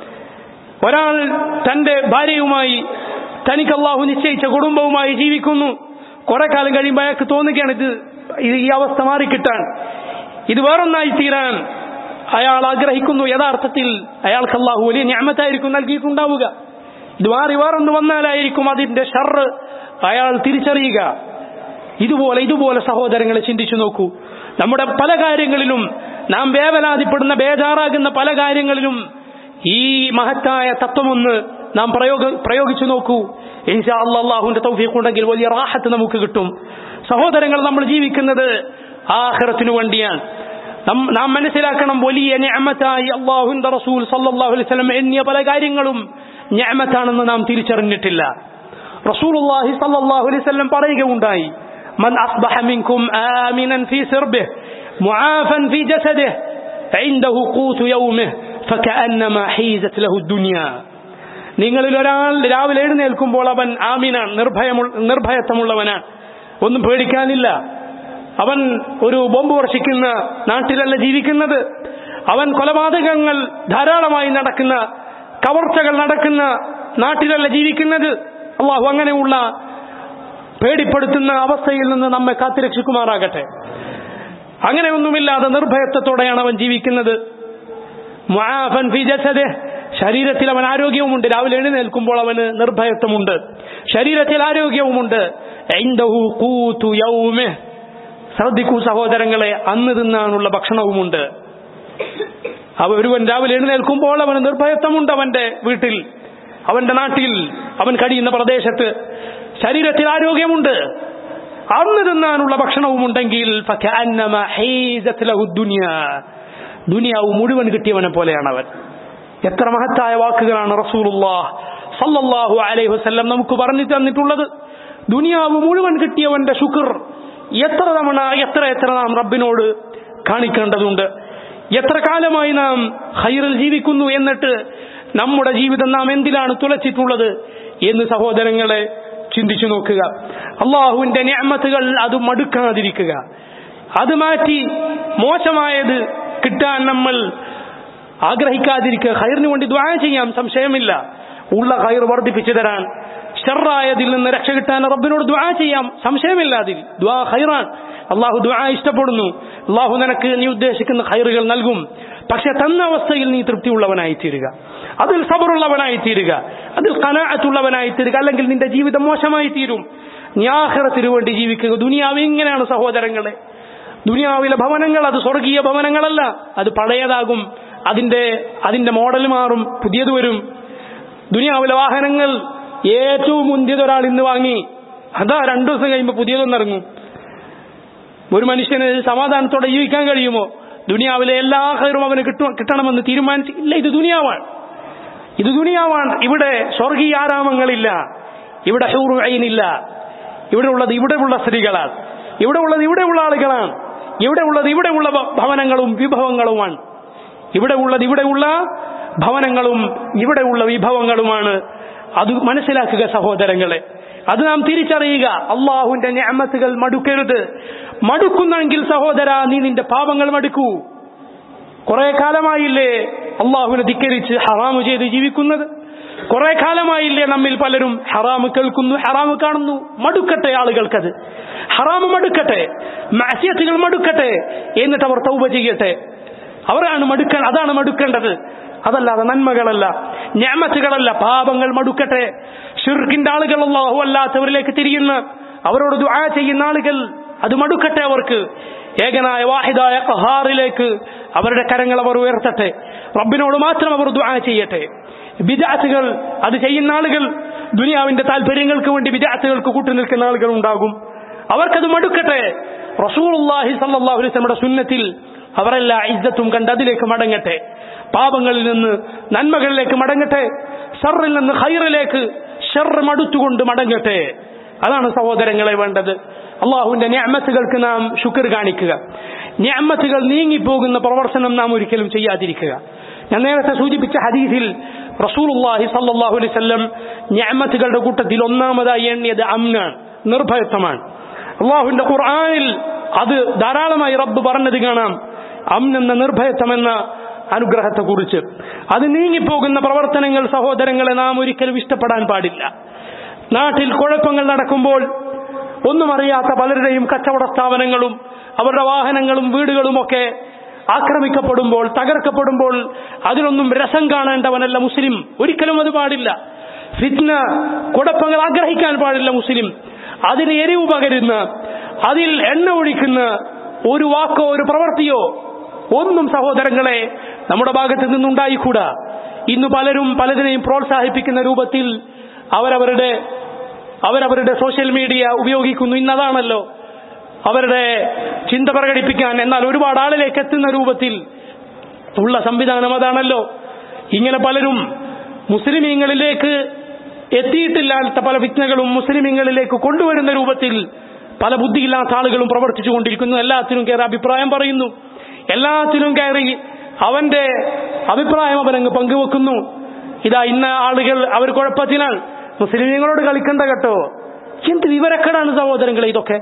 ഒരാൾ തന്റെ ഭാര്യയുമായി തനിക്ക് അള്ളാഹു നിശ്ചയിച്ച കുടുംബവുമായി ജീവിക്കുന്നു കുറെ കാലം കഴിയുമ്പോൾ അയാൾക്ക് തോന്നുകയാണ് ഇത് ഇത് ഈ അവസ്ഥ മാറിക്കിട്ടാൻ ഇത് വേറൊന്നായി തീരാൻ അയാൾ ആഗ്രഹിക്കുന്നു യഥാർത്ഥത്തിൽ അയാൾക്ക് അള്ളാഹു വലിയ ഞാമത്തായിരിക്കും നൽകിയിട്ടുണ്ടാവുക ഇത് മാറി വേറൊന്ന് വന്നാലായിരിക്കും അതിന്റെ ഷർറ് അയാൾ തിരിച്ചറിയുക ഇതുപോലെ ഇതുപോലെ സഹോദരങ്ങളെ ചിന്തിച്ചു നോക്കൂ നമ്മുടെ പല കാര്യങ്ങളിലും നാം വേവലാതിപ്പെടുന്ന ബേജാറാകുന്ന പല കാര്യങ്ങളിലും ഈ മഹത്തായ തത്വമൊന്ന് നാം പ്രയോഗ പ്രയോഗിച്ചു നോക്കൂ ഇൻഷാ അല്ലാ അള്ളാഹുവിന്റെ തൗഫീഖ് ഉണ്ടെങ്കിൽ വലിയ റാഹത്ത് നമുക്ക് കിട്ടും സഹോദരങ്ങൾ നമ്മൾ ജീവിക്കുന്നത് ആഖിറത്തിനു വേണ്ടിയാണ് നം- നാം മനസ്സിലാക്കണം വലിയ ഞാമത്തായി അള്ളാഹുന്റെ റസൂൽ സല്ലല്ലാഹു അലൈഹി വസല്ലം എണ്ണിയ പല കാര്യങ്ങളും ഞാമത്താണെന്ന് നാം തിരിച്ചറിഞ്ഞിട്ടില്ല റസൂലുള്ളാഹി സല്ലല്ലാഹു അലൈഹി വസല്ലം പറയുകയുണ്ടായി من أصبح منكم آمنا في سربه معافا في جسده عنده قوت يومه فكأنما حيزت له الدنيا നിങ്ങളിൽ ഒരാൾ രാവിലെ എഴുന്നേൽക്കുമ്പോൾ അവൻ ആമിനാണ് നിർഭയമുള്ള നിർഭയത്വമുള്ളവനാണ് ഒന്നും പേടിക്കാനില്ല അവൻ ഒരു ബോംബ് വർഷിക്കുന്ന നാട്ടിലല്ല ജീവിക്കുന്നത് അവൻ കൊലപാതകങ്ങൾ ധാരാളമായി നടക്കുന്ന കവർച്ചകൾ നടക്കുന്ന നാട്ടിലല്ല ജീവിക്കുന്നത് അള്ളാഹു അങ്ങനെയുള്ള പേടിപ്പെടുത്തുന്ന അവസ്ഥയിൽ നിന്ന് നമ്മെ കാത്തുരക്ഷിക്കുമാറാകട്ടെ അങ്ങനെയൊന്നുമില്ലാതെ നിർഭയത്വത്തോടെയാണ് അവൻ ജീവിക്കുന്നത് മുആഫൻ ഫി ജസദിഹ്. ശരീരത്തിൽ അവൻ ആരോഗ്യവുമുണ്ട് രാവിലെ എഴുന്നേൽക്കുമ്പോൾ അവന് നിർഭയത്വമുണ്ട് ശരീരത്തിൽ ആരോഗ്യവുമുണ്ട് ഇൻദഹു ഖൂതു യൗമിഹ്. ശ്രദ്ധിക്കൂ സഹോദരങ്ങളെ അന്ന് തിന്നാനുള്ള ഭക്ഷണവുമുണ്ട് അവ ഒരുവൻ രാവിലെ എഴുന്നേൽക്കുമ്പോൾ അവന് നിർഭയത്വമുണ്ട് അവന്റെ വീട്ടിൽ അവന്റെ നാട്ടിൽ അവൻ കഴിയുന്ന പ്രദേശത്ത് ശരീരത്തിൽ ആരോഗ്യമുണ്ട് അന്ന് തിന്നാനുള്ള ഭക്ഷണവുമുണ്ടെങ്കിൽ ഫകഅന്നമ ഹീസത് ലഹു ദുനിയ. ദുനിയാവ് മുഴുവൻ കിട്ടിയവനെ പോലെയാണ് അവൻ എത്ര മഹത്തായ വാക്കുകളാണ് റസൂലുള്ളാഹ് സല്ലല്ലാഹു അലൈഹി വസല്ലം നമുക്ക് പറഞ്ഞു തന്നിട്ടുള്ളത് ദുനിയാവ് മുഴുവൻ കിട്ടിയവന്റെ ശുക്ർ എത്ര തവണ എത്ര എത്ര നാം റബ്ബിനോട് കാണിക്കേണ്ടതുണ്ട് എത്ര കാലമായി നാം ഹൈറിൽ ജീവിക്കുന്നു എന്നിട്ട് നമ്മുടെ ജീവിതം നാം എന്തിലാണ് തുലച്ചിട്ടുള്ളത് എന്ന് സഹോദരങ്ങളെ ചിന്തിച്ചു നോക്കുക അള്ളാഹുവിന്റെ ഞാമത്തുകൾ അത് മടുക്കാതിരിക്കുക അത് മാറ്റി മോശമായത് കിട്ടാൻ നമ്മൾ ആഗ്രഹിക്കാതിരിക്കുക ഹൈറിന് വേണ്ടി ദ്വാര ചെയ്യാം സംശയമില്ല ഉള്ള ഹൈർ വർദ്ധിപ്പിച്ചു തരാൻ ഷെറായതിൽ നിന്ന് രക്ഷ കിട്ടാൻ റബ്ബിനോട് ദ്വാ ചെയ്യാം സംശയമില്ല അതിൽ ദ്വാ ഹൈറാൻ അള്ളാഹു ദ്വാ ഇഷ്ടപ്പെടുന്നു അള്ളാഹു നിനക്ക് നീ ഉദ്ദേശിക്കുന്ന ഹൈറുകൾ നൽകും പക്ഷെ തന്ന അവസ്ഥയിൽ നീ തൃപ്തിയുള്ളവനായി തീരുക അതിൽ സബറുള്ളവനായി തീരുക അതിൽ കനാഅത്തുള്ളവനായി തീരുക അല്ലെങ്കിൽ നിന്റെ ജീവിതം മോശമായി തീരും നീ ആഹ്റത്തിനു വേണ്ടി ജീവിക്കുക ദുനിയാവ് ഇങ്ങനെയാണ് സഹോദരങ്ങളെ ദുനിയാവിലെ ഭവനങ്ങൾ അത് സ്വർഗീയ ഭവനങ്ങളല്ല അത് പഴയതാകും അതിന്റെ അതിന്റെ മോഡൽ മാറും പുതിയത് വരും ദുനിയാവിലെ വാഹനങ്ങൾ ഏറ്റവും മുന്തിയത് ഒരാൾ ഇന്ന് വാങ്ങി അതാ രണ്ടു ദിവസം കഴിയുമ്പോൾ പുതിയതൊന്നിറങ്ങും ഒരു മനുഷ്യന് സമാധാനത്തോടെ ജീവിക്കാൻ കഴിയുമോ ദുനിയാവിലെ എല്ലാ ഹൈറും അവന് കിട്ടു കിട്ടണമെന്ന് തീരുമാനിച്ചു ഇല്ല ഇത് ദുനിയാവാണ് ഇത് ദുനിയാവാണ് ഇവിടെ സ്വർഗീയ ആരാമങ്ങളില്ല ഇവിടെ ഹൂറുഇനില്ല ഇവിടെ ഉള്ളത് ഇവിടെയുള്ള സ്ത്രീകളാണ് ഇവിടെ ഉള്ളത് ഇവിടെയുള്ള ആളുകളാണ് ഇവിടെ ഉള്ളത് ഇവിടെയുള്ള ഭ- ഭവനങ്ങളും വിഭവങ്ങളുമാണ് ഇവിടെ ഉള്ളത് ഇവിടെയുള്ള ഭവനങ്ങളും ഇവിടെയുള്ള വിഭവങ്ങളുമാണ് അത് മനസ്സിലാക്കുക സഹോദരങ്ങളെ അത് നാം തിരിച്ചറിയുക അള്ളാഹുവിന്റെ ഞാമത്തുകൾ മടുക്കരുത് മടുക്കുന്നെങ്കിൽ സഹോദര നീ നിന്റെ പാപങ്ങൾ മടുക്കൂ കുറെ കാലമായില്ലേ അള്ളാഹുവിനെ ധിക്കരിച്ച് ഹറാമു ചെയ്ത് ജീവിക്കുന്നത് കുറെ കാലമായില്ലേ നമ്മിൽ പലരും ഹറാമ് കേൾക്കുന്നു ഹറാമ് കാണുന്നു മടുക്കട്ടെ ആളുകൾക്കത് ഹറാമ് മടുക്കട്ടെ മാസ്യത്തുകൾ മടുക്കട്ടെ എന്നിട്ട് അവർ തൗബ ചെയ്യട്ടെ അവരാണ് മടുക്ക അതാണ് മടുക്കേണ്ടത് അതല്ലാതെ നന്മകളല്ല ഞാമത്തുകളല്ല പാപങ്ങൾ മടുക്കട്ടെ ഷിർക്കിന്റെ ആളുകൾ അള്ളാഹു അല്ലാത്തവരിലേക്ക് തിരിയുന്ന അവരോട് ദുആ ചെയ്യുന്ന ആളുകൾ അത് മടുക്കട്ടെ അവർക്ക് ഏകനായ വാഹിദായ ഖഹാറിലേക്ക് അവരുടെ കരങ്ങൾ അവർ ഉയർത്തട്ടെ റബ്ബിനോട് മാത്രം അവർ ദുആ ചെയ്യട്ടെ വിദാത്തുകൾ അത് ചെയ്യുന്ന ആളുകൾ ദുനിയാവിന്റെ താല്പര്യങ്ങൾക്ക് വേണ്ടി വിദാത്തുകൾക്ക് കൂട്ടുനിൽക്കുന്ന ആളുകൾ ഉണ്ടാകും അവർക്കത് മടുക്കട്ടെ റസൂലുള്ളാഹി സല്ലല്ലാഹു അലൈഹി വസല്ലമയുടെ സുന്നത്തിൽ അവരെല്ലാ ഇജ്ജത്തും കണ്ട് അതിലേക്ക് മടങ്ങട്ടെ പാപങ്ങളിൽ നിന്ന് നന്മകളിലേക്ക് മടങ്ങട്ടെ ഷറിൽ നിന്ന് ഹൈറിലേക്ക് ഷർ മടുത്തുകൊണ്ട് മടങ്ങട്ടെ അതാണ് സഹോദരങ്ങളെ വേണ്ടത് അള്ളാഹുവിന്റെ ഞാമത്തുകൾക്ക് നാം ശുക്ർ കാണിക്കുക ഞാമത്തുകൾ നീങ്ങിപ്പോകുന്ന പ്രവർത്തനം നാം ഒരിക്കലും ചെയ്യാതിരിക്കുക ഞാൻ നേരത്തെ സൂചിപ്പിച്ച ഹദീസിൽ റസൂലുള്ളാഹി സല്ലല്ലാഹു അലൈഹി വസല്ലം ഞാമത്തുകളുടെ കൂട്ടത്തിൽ ഒന്നാമതായി എണ്ണിയത് അമ്നാണ് നിർഭയത്വമാണ് അള്ളാഹുവിന്റെ ഖുർആനിൽ അത് ധാരാളമായി റബ്ബ് പറഞ്ഞത് കാണാം അമ്നെന്ന നിർഭയത്വം എന്ന അനുഗ്രഹത്തെക്കുറിച്ച് അത് നീങ്ങിപ്പോകുന്ന പ്രവർത്തനങ്ങൾ സഹോദരങ്ങളെ നാം ഒരിക്കലും ഇഷ്ടപ്പെടാൻ പാടില്ല നാട്ടിൽ കുഴപ്പങ്ങൾ നടക്കുമ്പോൾ ഒന്നും അറിയാത്ത പലരുടെയും കച്ചവട സ്ഥാപനങ്ങളും അവരുടെ വാഹനങ്ങളും വീടുകളുമൊക്കെ ആക്രമിക്കപ്പെടുമ്പോൾ തകർക്കപ്പെടുമ്പോൾ അതിനൊന്നും രസം കാണേണ്ടവനല്ല മുസ്ലിം ഒരിക്കലും അത് പാടില്ല ഫിറ്റ്ന കുഴപ്പങ്ങൾ ആഗ്രഹിക്കാൻ പാടില്ല മുസ്ലിം അതിന് എരിവ് പകരുന്ന അതിൽ എണ്ണ ഒഴിക്കുന്ന ഒരു വാക്കോ ഒരു പ്രവൃത്തിയോ ഒന്നും സഹോദരങ്ങളെ നമ്മുടെ ഭാഗത്ത് നിന്നുണ്ടായിക്കൂടാ ഇന്ന് പലരും പലതിനെയും പ്രോത്സാഹിപ്പിക്കുന്ന രൂപത്തിൽ അവരവരുടെ അവരവരുടെ സോഷ്യൽ മീഡിയ ഉപയോഗിക്കുന്നു ഇന്നതാണല്ലോ അവരുടെ ചിന്ത പ്രകടിപ്പിക്കാൻ എന്നാൽ ഒരുപാട് ആളിലേക്ക് എത്തുന്ന രൂപത്തിൽ ഉള്ള സംവിധാനം അതാണല്ലോ ഇങ്ങനെ പലരും മുസ്ലിമീങ്ങളിലേക്ക് എത്തിയിട്ടില്ലാത്ത പല വിജ്ഞകളും മുസ്ലിമീങ്ങളിലേക്ക് കൊണ്ടുവരുന്ന രൂപത്തിൽ പല ബുദ്ധിയില്ലാത്ത ആളുകളും പ്രവർത്തിച്ചു കൊണ്ടിരിക്കുന്നു എല്ലാത്തിനും കയറി അഭിപ്രായം പറയുന്നു എല്ലാത്തിനും കയറി അവന്റെ അഭിപ്രായം അവനങ്ങ് പങ്കുവെക്കുന്നു ഇതാ ഇന്ന ആളുകൾ അവർ കുഴപ്പത്തിനാൽ മുസ്ലിമീങ്ങളോട് കളിക്കണ്ട കേട്ടോ എന്ത് വിവരക്കേടാണ് സഹോദരങ്ങളെ ഇതൊക്കെ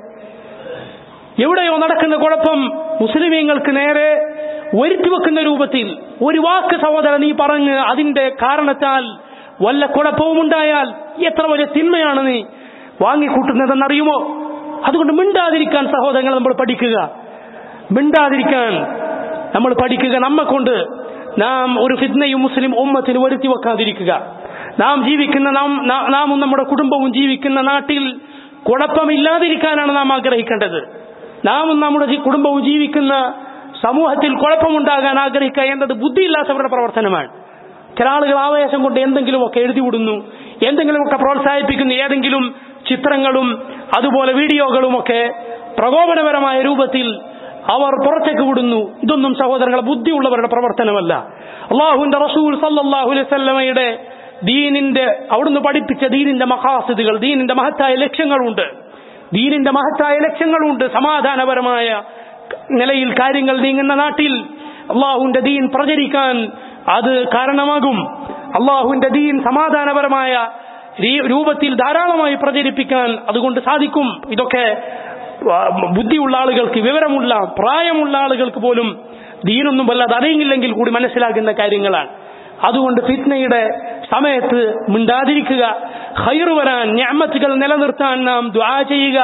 എവിടെയോ നടക്കുന്ന കുഴപ്പം മുസ്ലിമീങ്ങൾക്ക് നേരെ ഒരുക്കി വെക്കുന്ന രൂപത്തിൽ ഒരു വാക്ക് സഹോദരൻ നീ പറഞ്ഞ് അതിന്റെ കാരണത്താൽ വല്ല കുഴപ്പവും ഉണ്ടായാൽ എത്ര വലിയ തിന്മയാണ് നീ വാങ്ങിക്കൂട്ടുന്നതെന്നറിയുമോ അതുകൊണ്ട് മിണ്ടാതിരിക്കാൻ സഹോദരങ്ങൾ നമ്മൾ പഠിക്കുക മിണ്ടാതിരിക്കാൻ നമ്മൾ പഠിക്കുക നമ്മെ കൊണ്ട് നാം ഒരു ഫിത്നയും മുസ്ലിം ഉമ്മത്തിന് വരുത്തി വെക്കാതിരിക്കുക നാം ജീവിക്കുന്ന നാം നാമും നമ്മുടെ കുടുംബവും ജീവിക്കുന്ന നാട്ടിൽ കുഴപ്പമില്ലാതിരിക്കാനാണ് നാം ആഗ്രഹിക്കേണ്ടത് നാമും നമ്മുടെ കുടുംബവും ജീവിക്കുന്ന സമൂഹത്തിൽ കുഴപ്പമുണ്ടാകാൻ ആഗ്രഹിക്കുക എന്നത് ബുദ്ധിയില്ലാത്തവരുടെ പ്രവർത്തനമാണ് ചില ആളുകൾ ആവേശം കൊണ്ട് എന്തെങ്കിലുമൊക്കെ എഴുതി വിടുന്നു എന്തെങ്കിലുമൊക്കെ പ്രോത്സാഹിപ്പിക്കുന്നു ഏതെങ്കിലും ചിത്രങ്ങളും അതുപോലെ വീഡിയോകളുമൊക്കെ പ്രകോപനപരമായ രൂപത്തിൽ അവർ പുറത്തേക്ക് വിടുന്നു ഇതൊന്നും സഹോദരങ്ങളെ ബുദ്ധിയുള്ളവരുടെ പ്രവർത്തനമല്ല അള്ളാഹുവിന്റെ റസൂൽ സല്ലാഹു അലൈവല്ലമയുടെ ദീനിന്റെ അവിടുന്ന് പഠിപ്പിച്ച ദീനിന്റെ മഹാസിദുകൾ ദീനിന്റെ മഹത്തായ ലക്ഷ്യങ്ങളുണ്ട് ദീനിന്റെ മഹത്തായ ലക്ഷ്യങ്ങളുണ്ട് സമാധാനപരമായ നിലയിൽ കാര്യങ്ങൾ നീങ്ങുന്ന നാട്ടിൽ അള്ളാഹുവിന്റെ ദീൻ പ്രചരിക്കാൻ അത് കാരണമാകും അള്ളാഹുവിന്റെ ദീൻ സമാധാനപരമായ രൂപത്തിൽ ധാരാളമായി പ്രചരിപ്പിക്കാൻ അതുകൊണ്ട് സാധിക്കും ഇതൊക്കെ ബുദ്ധിയുള്ള ആളുകൾക്ക് വിവരമുള്ള പ്രായമുള്ള ആളുകൾക്ക് പോലും ദീനൊന്നും വല്ലാതെ അറിയില്ലെങ്കിൽ കൂടി മനസ്സിലാക്കുന്ന കാര്യങ്ങളാണ് അതുകൊണ്ട് ഫിത്നയുടെ സമയത്ത് മിണ്ടാതിരിക്കുക ഹൈർ വരാൻ ഞാമത്തുകൾ നിലനിർത്താൻ നാം ദ്വാ ചെയ്യുക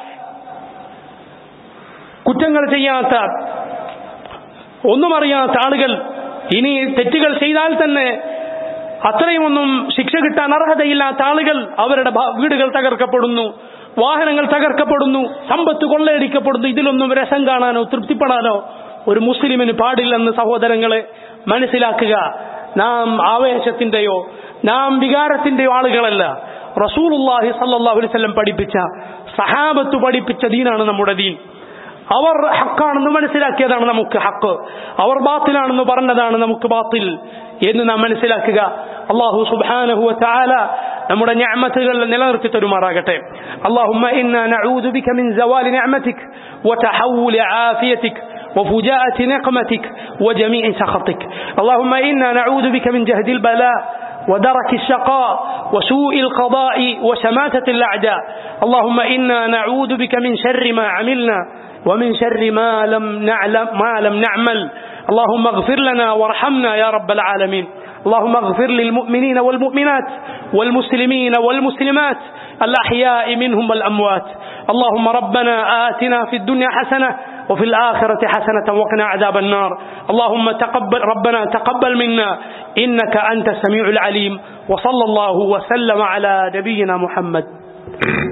കുറ്റങ്ങൾ ചെയ്യാത്ത ഒന്നും അറിയാത്ത ആളുകൾ ഇനി തെറ്റുകൾ ചെയ്താൽ തന്നെ അത്രയുമൊന്നും ശിക്ഷ കിട്ടാൻ അർഹതയില്ലാത്ത ആളുകൾ അവരുടെ വീടുകൾ തകർക്കപ്പെടുന്നു വാഹനങ്ങൾ തകർക്കപ്പെടുന്നു സമ്പത്ത് കൊള്ളയടിക്കപ്പെടുന്നു ഇതിലൊന്നും രസം കാണാനോ തൃപ്തിപ്പെടാനോ ഒരു മുസ്ലിമിന് പാടില്ലെന്ന് സഹോദരങ്ങളെ മനസ്സിലാക്കുക നാം ആവേശത്തിന്റെയോ നാം വികാരത്തിന്റെയോ ആളുകളല്ല റസൂലുല്ലാഹി സല്ലാഹു അലൈവല്ലം പഠിപ്പിച്ച സഹാബത്ത് പഠിപ്പിച്ച ദീനാണ് നമ്മുടെ ദീൻ അവർ ഹക്കാണെന്ന് മനസ്സിലാക്കിയതാണ് നമുക്ക് ഹക്ക് അവർ ബാത്തിലാണെന്ന് പറഞ്ഞതാണ് നമുക്ക് ബാത്തിൽ എന്ന് നാം മനസ്സിലാക്കുക അള്ളാഹു സുബാനഹു താല നമ്മുടെ ഞാമത്തുകൾ നിലനിർത്തി തരുമാറാകട്ടെ اللهم إنا نعوذ بك من زوال نعمتك وتحول عافيتك وفجاءة نقمتك وجميع سخطك اللهم إنا نعوذ بك من جهد البلاء ودرك الشقاء وسوء القضاء وشماتة الأعداء اللهم إنا نعوذ بك من شر ما عملنا ومن شر ما لم نعلم ما لم نعمل اللهم اغفر لنا وارحمنا يا رب العالمين اللهم اغفر للمؤمنين والمؤمنات والمسلمين والمسلمات الأحياء منهم والأموات اللهم ربنا آتنا في الدنيا حسنة وفي الآخرة حسنة وقنا عذاب النار اللهم تقبل ربنا تقبل منا إنك أنت السميع العليم وصلى الله وسلم على نبينا محمد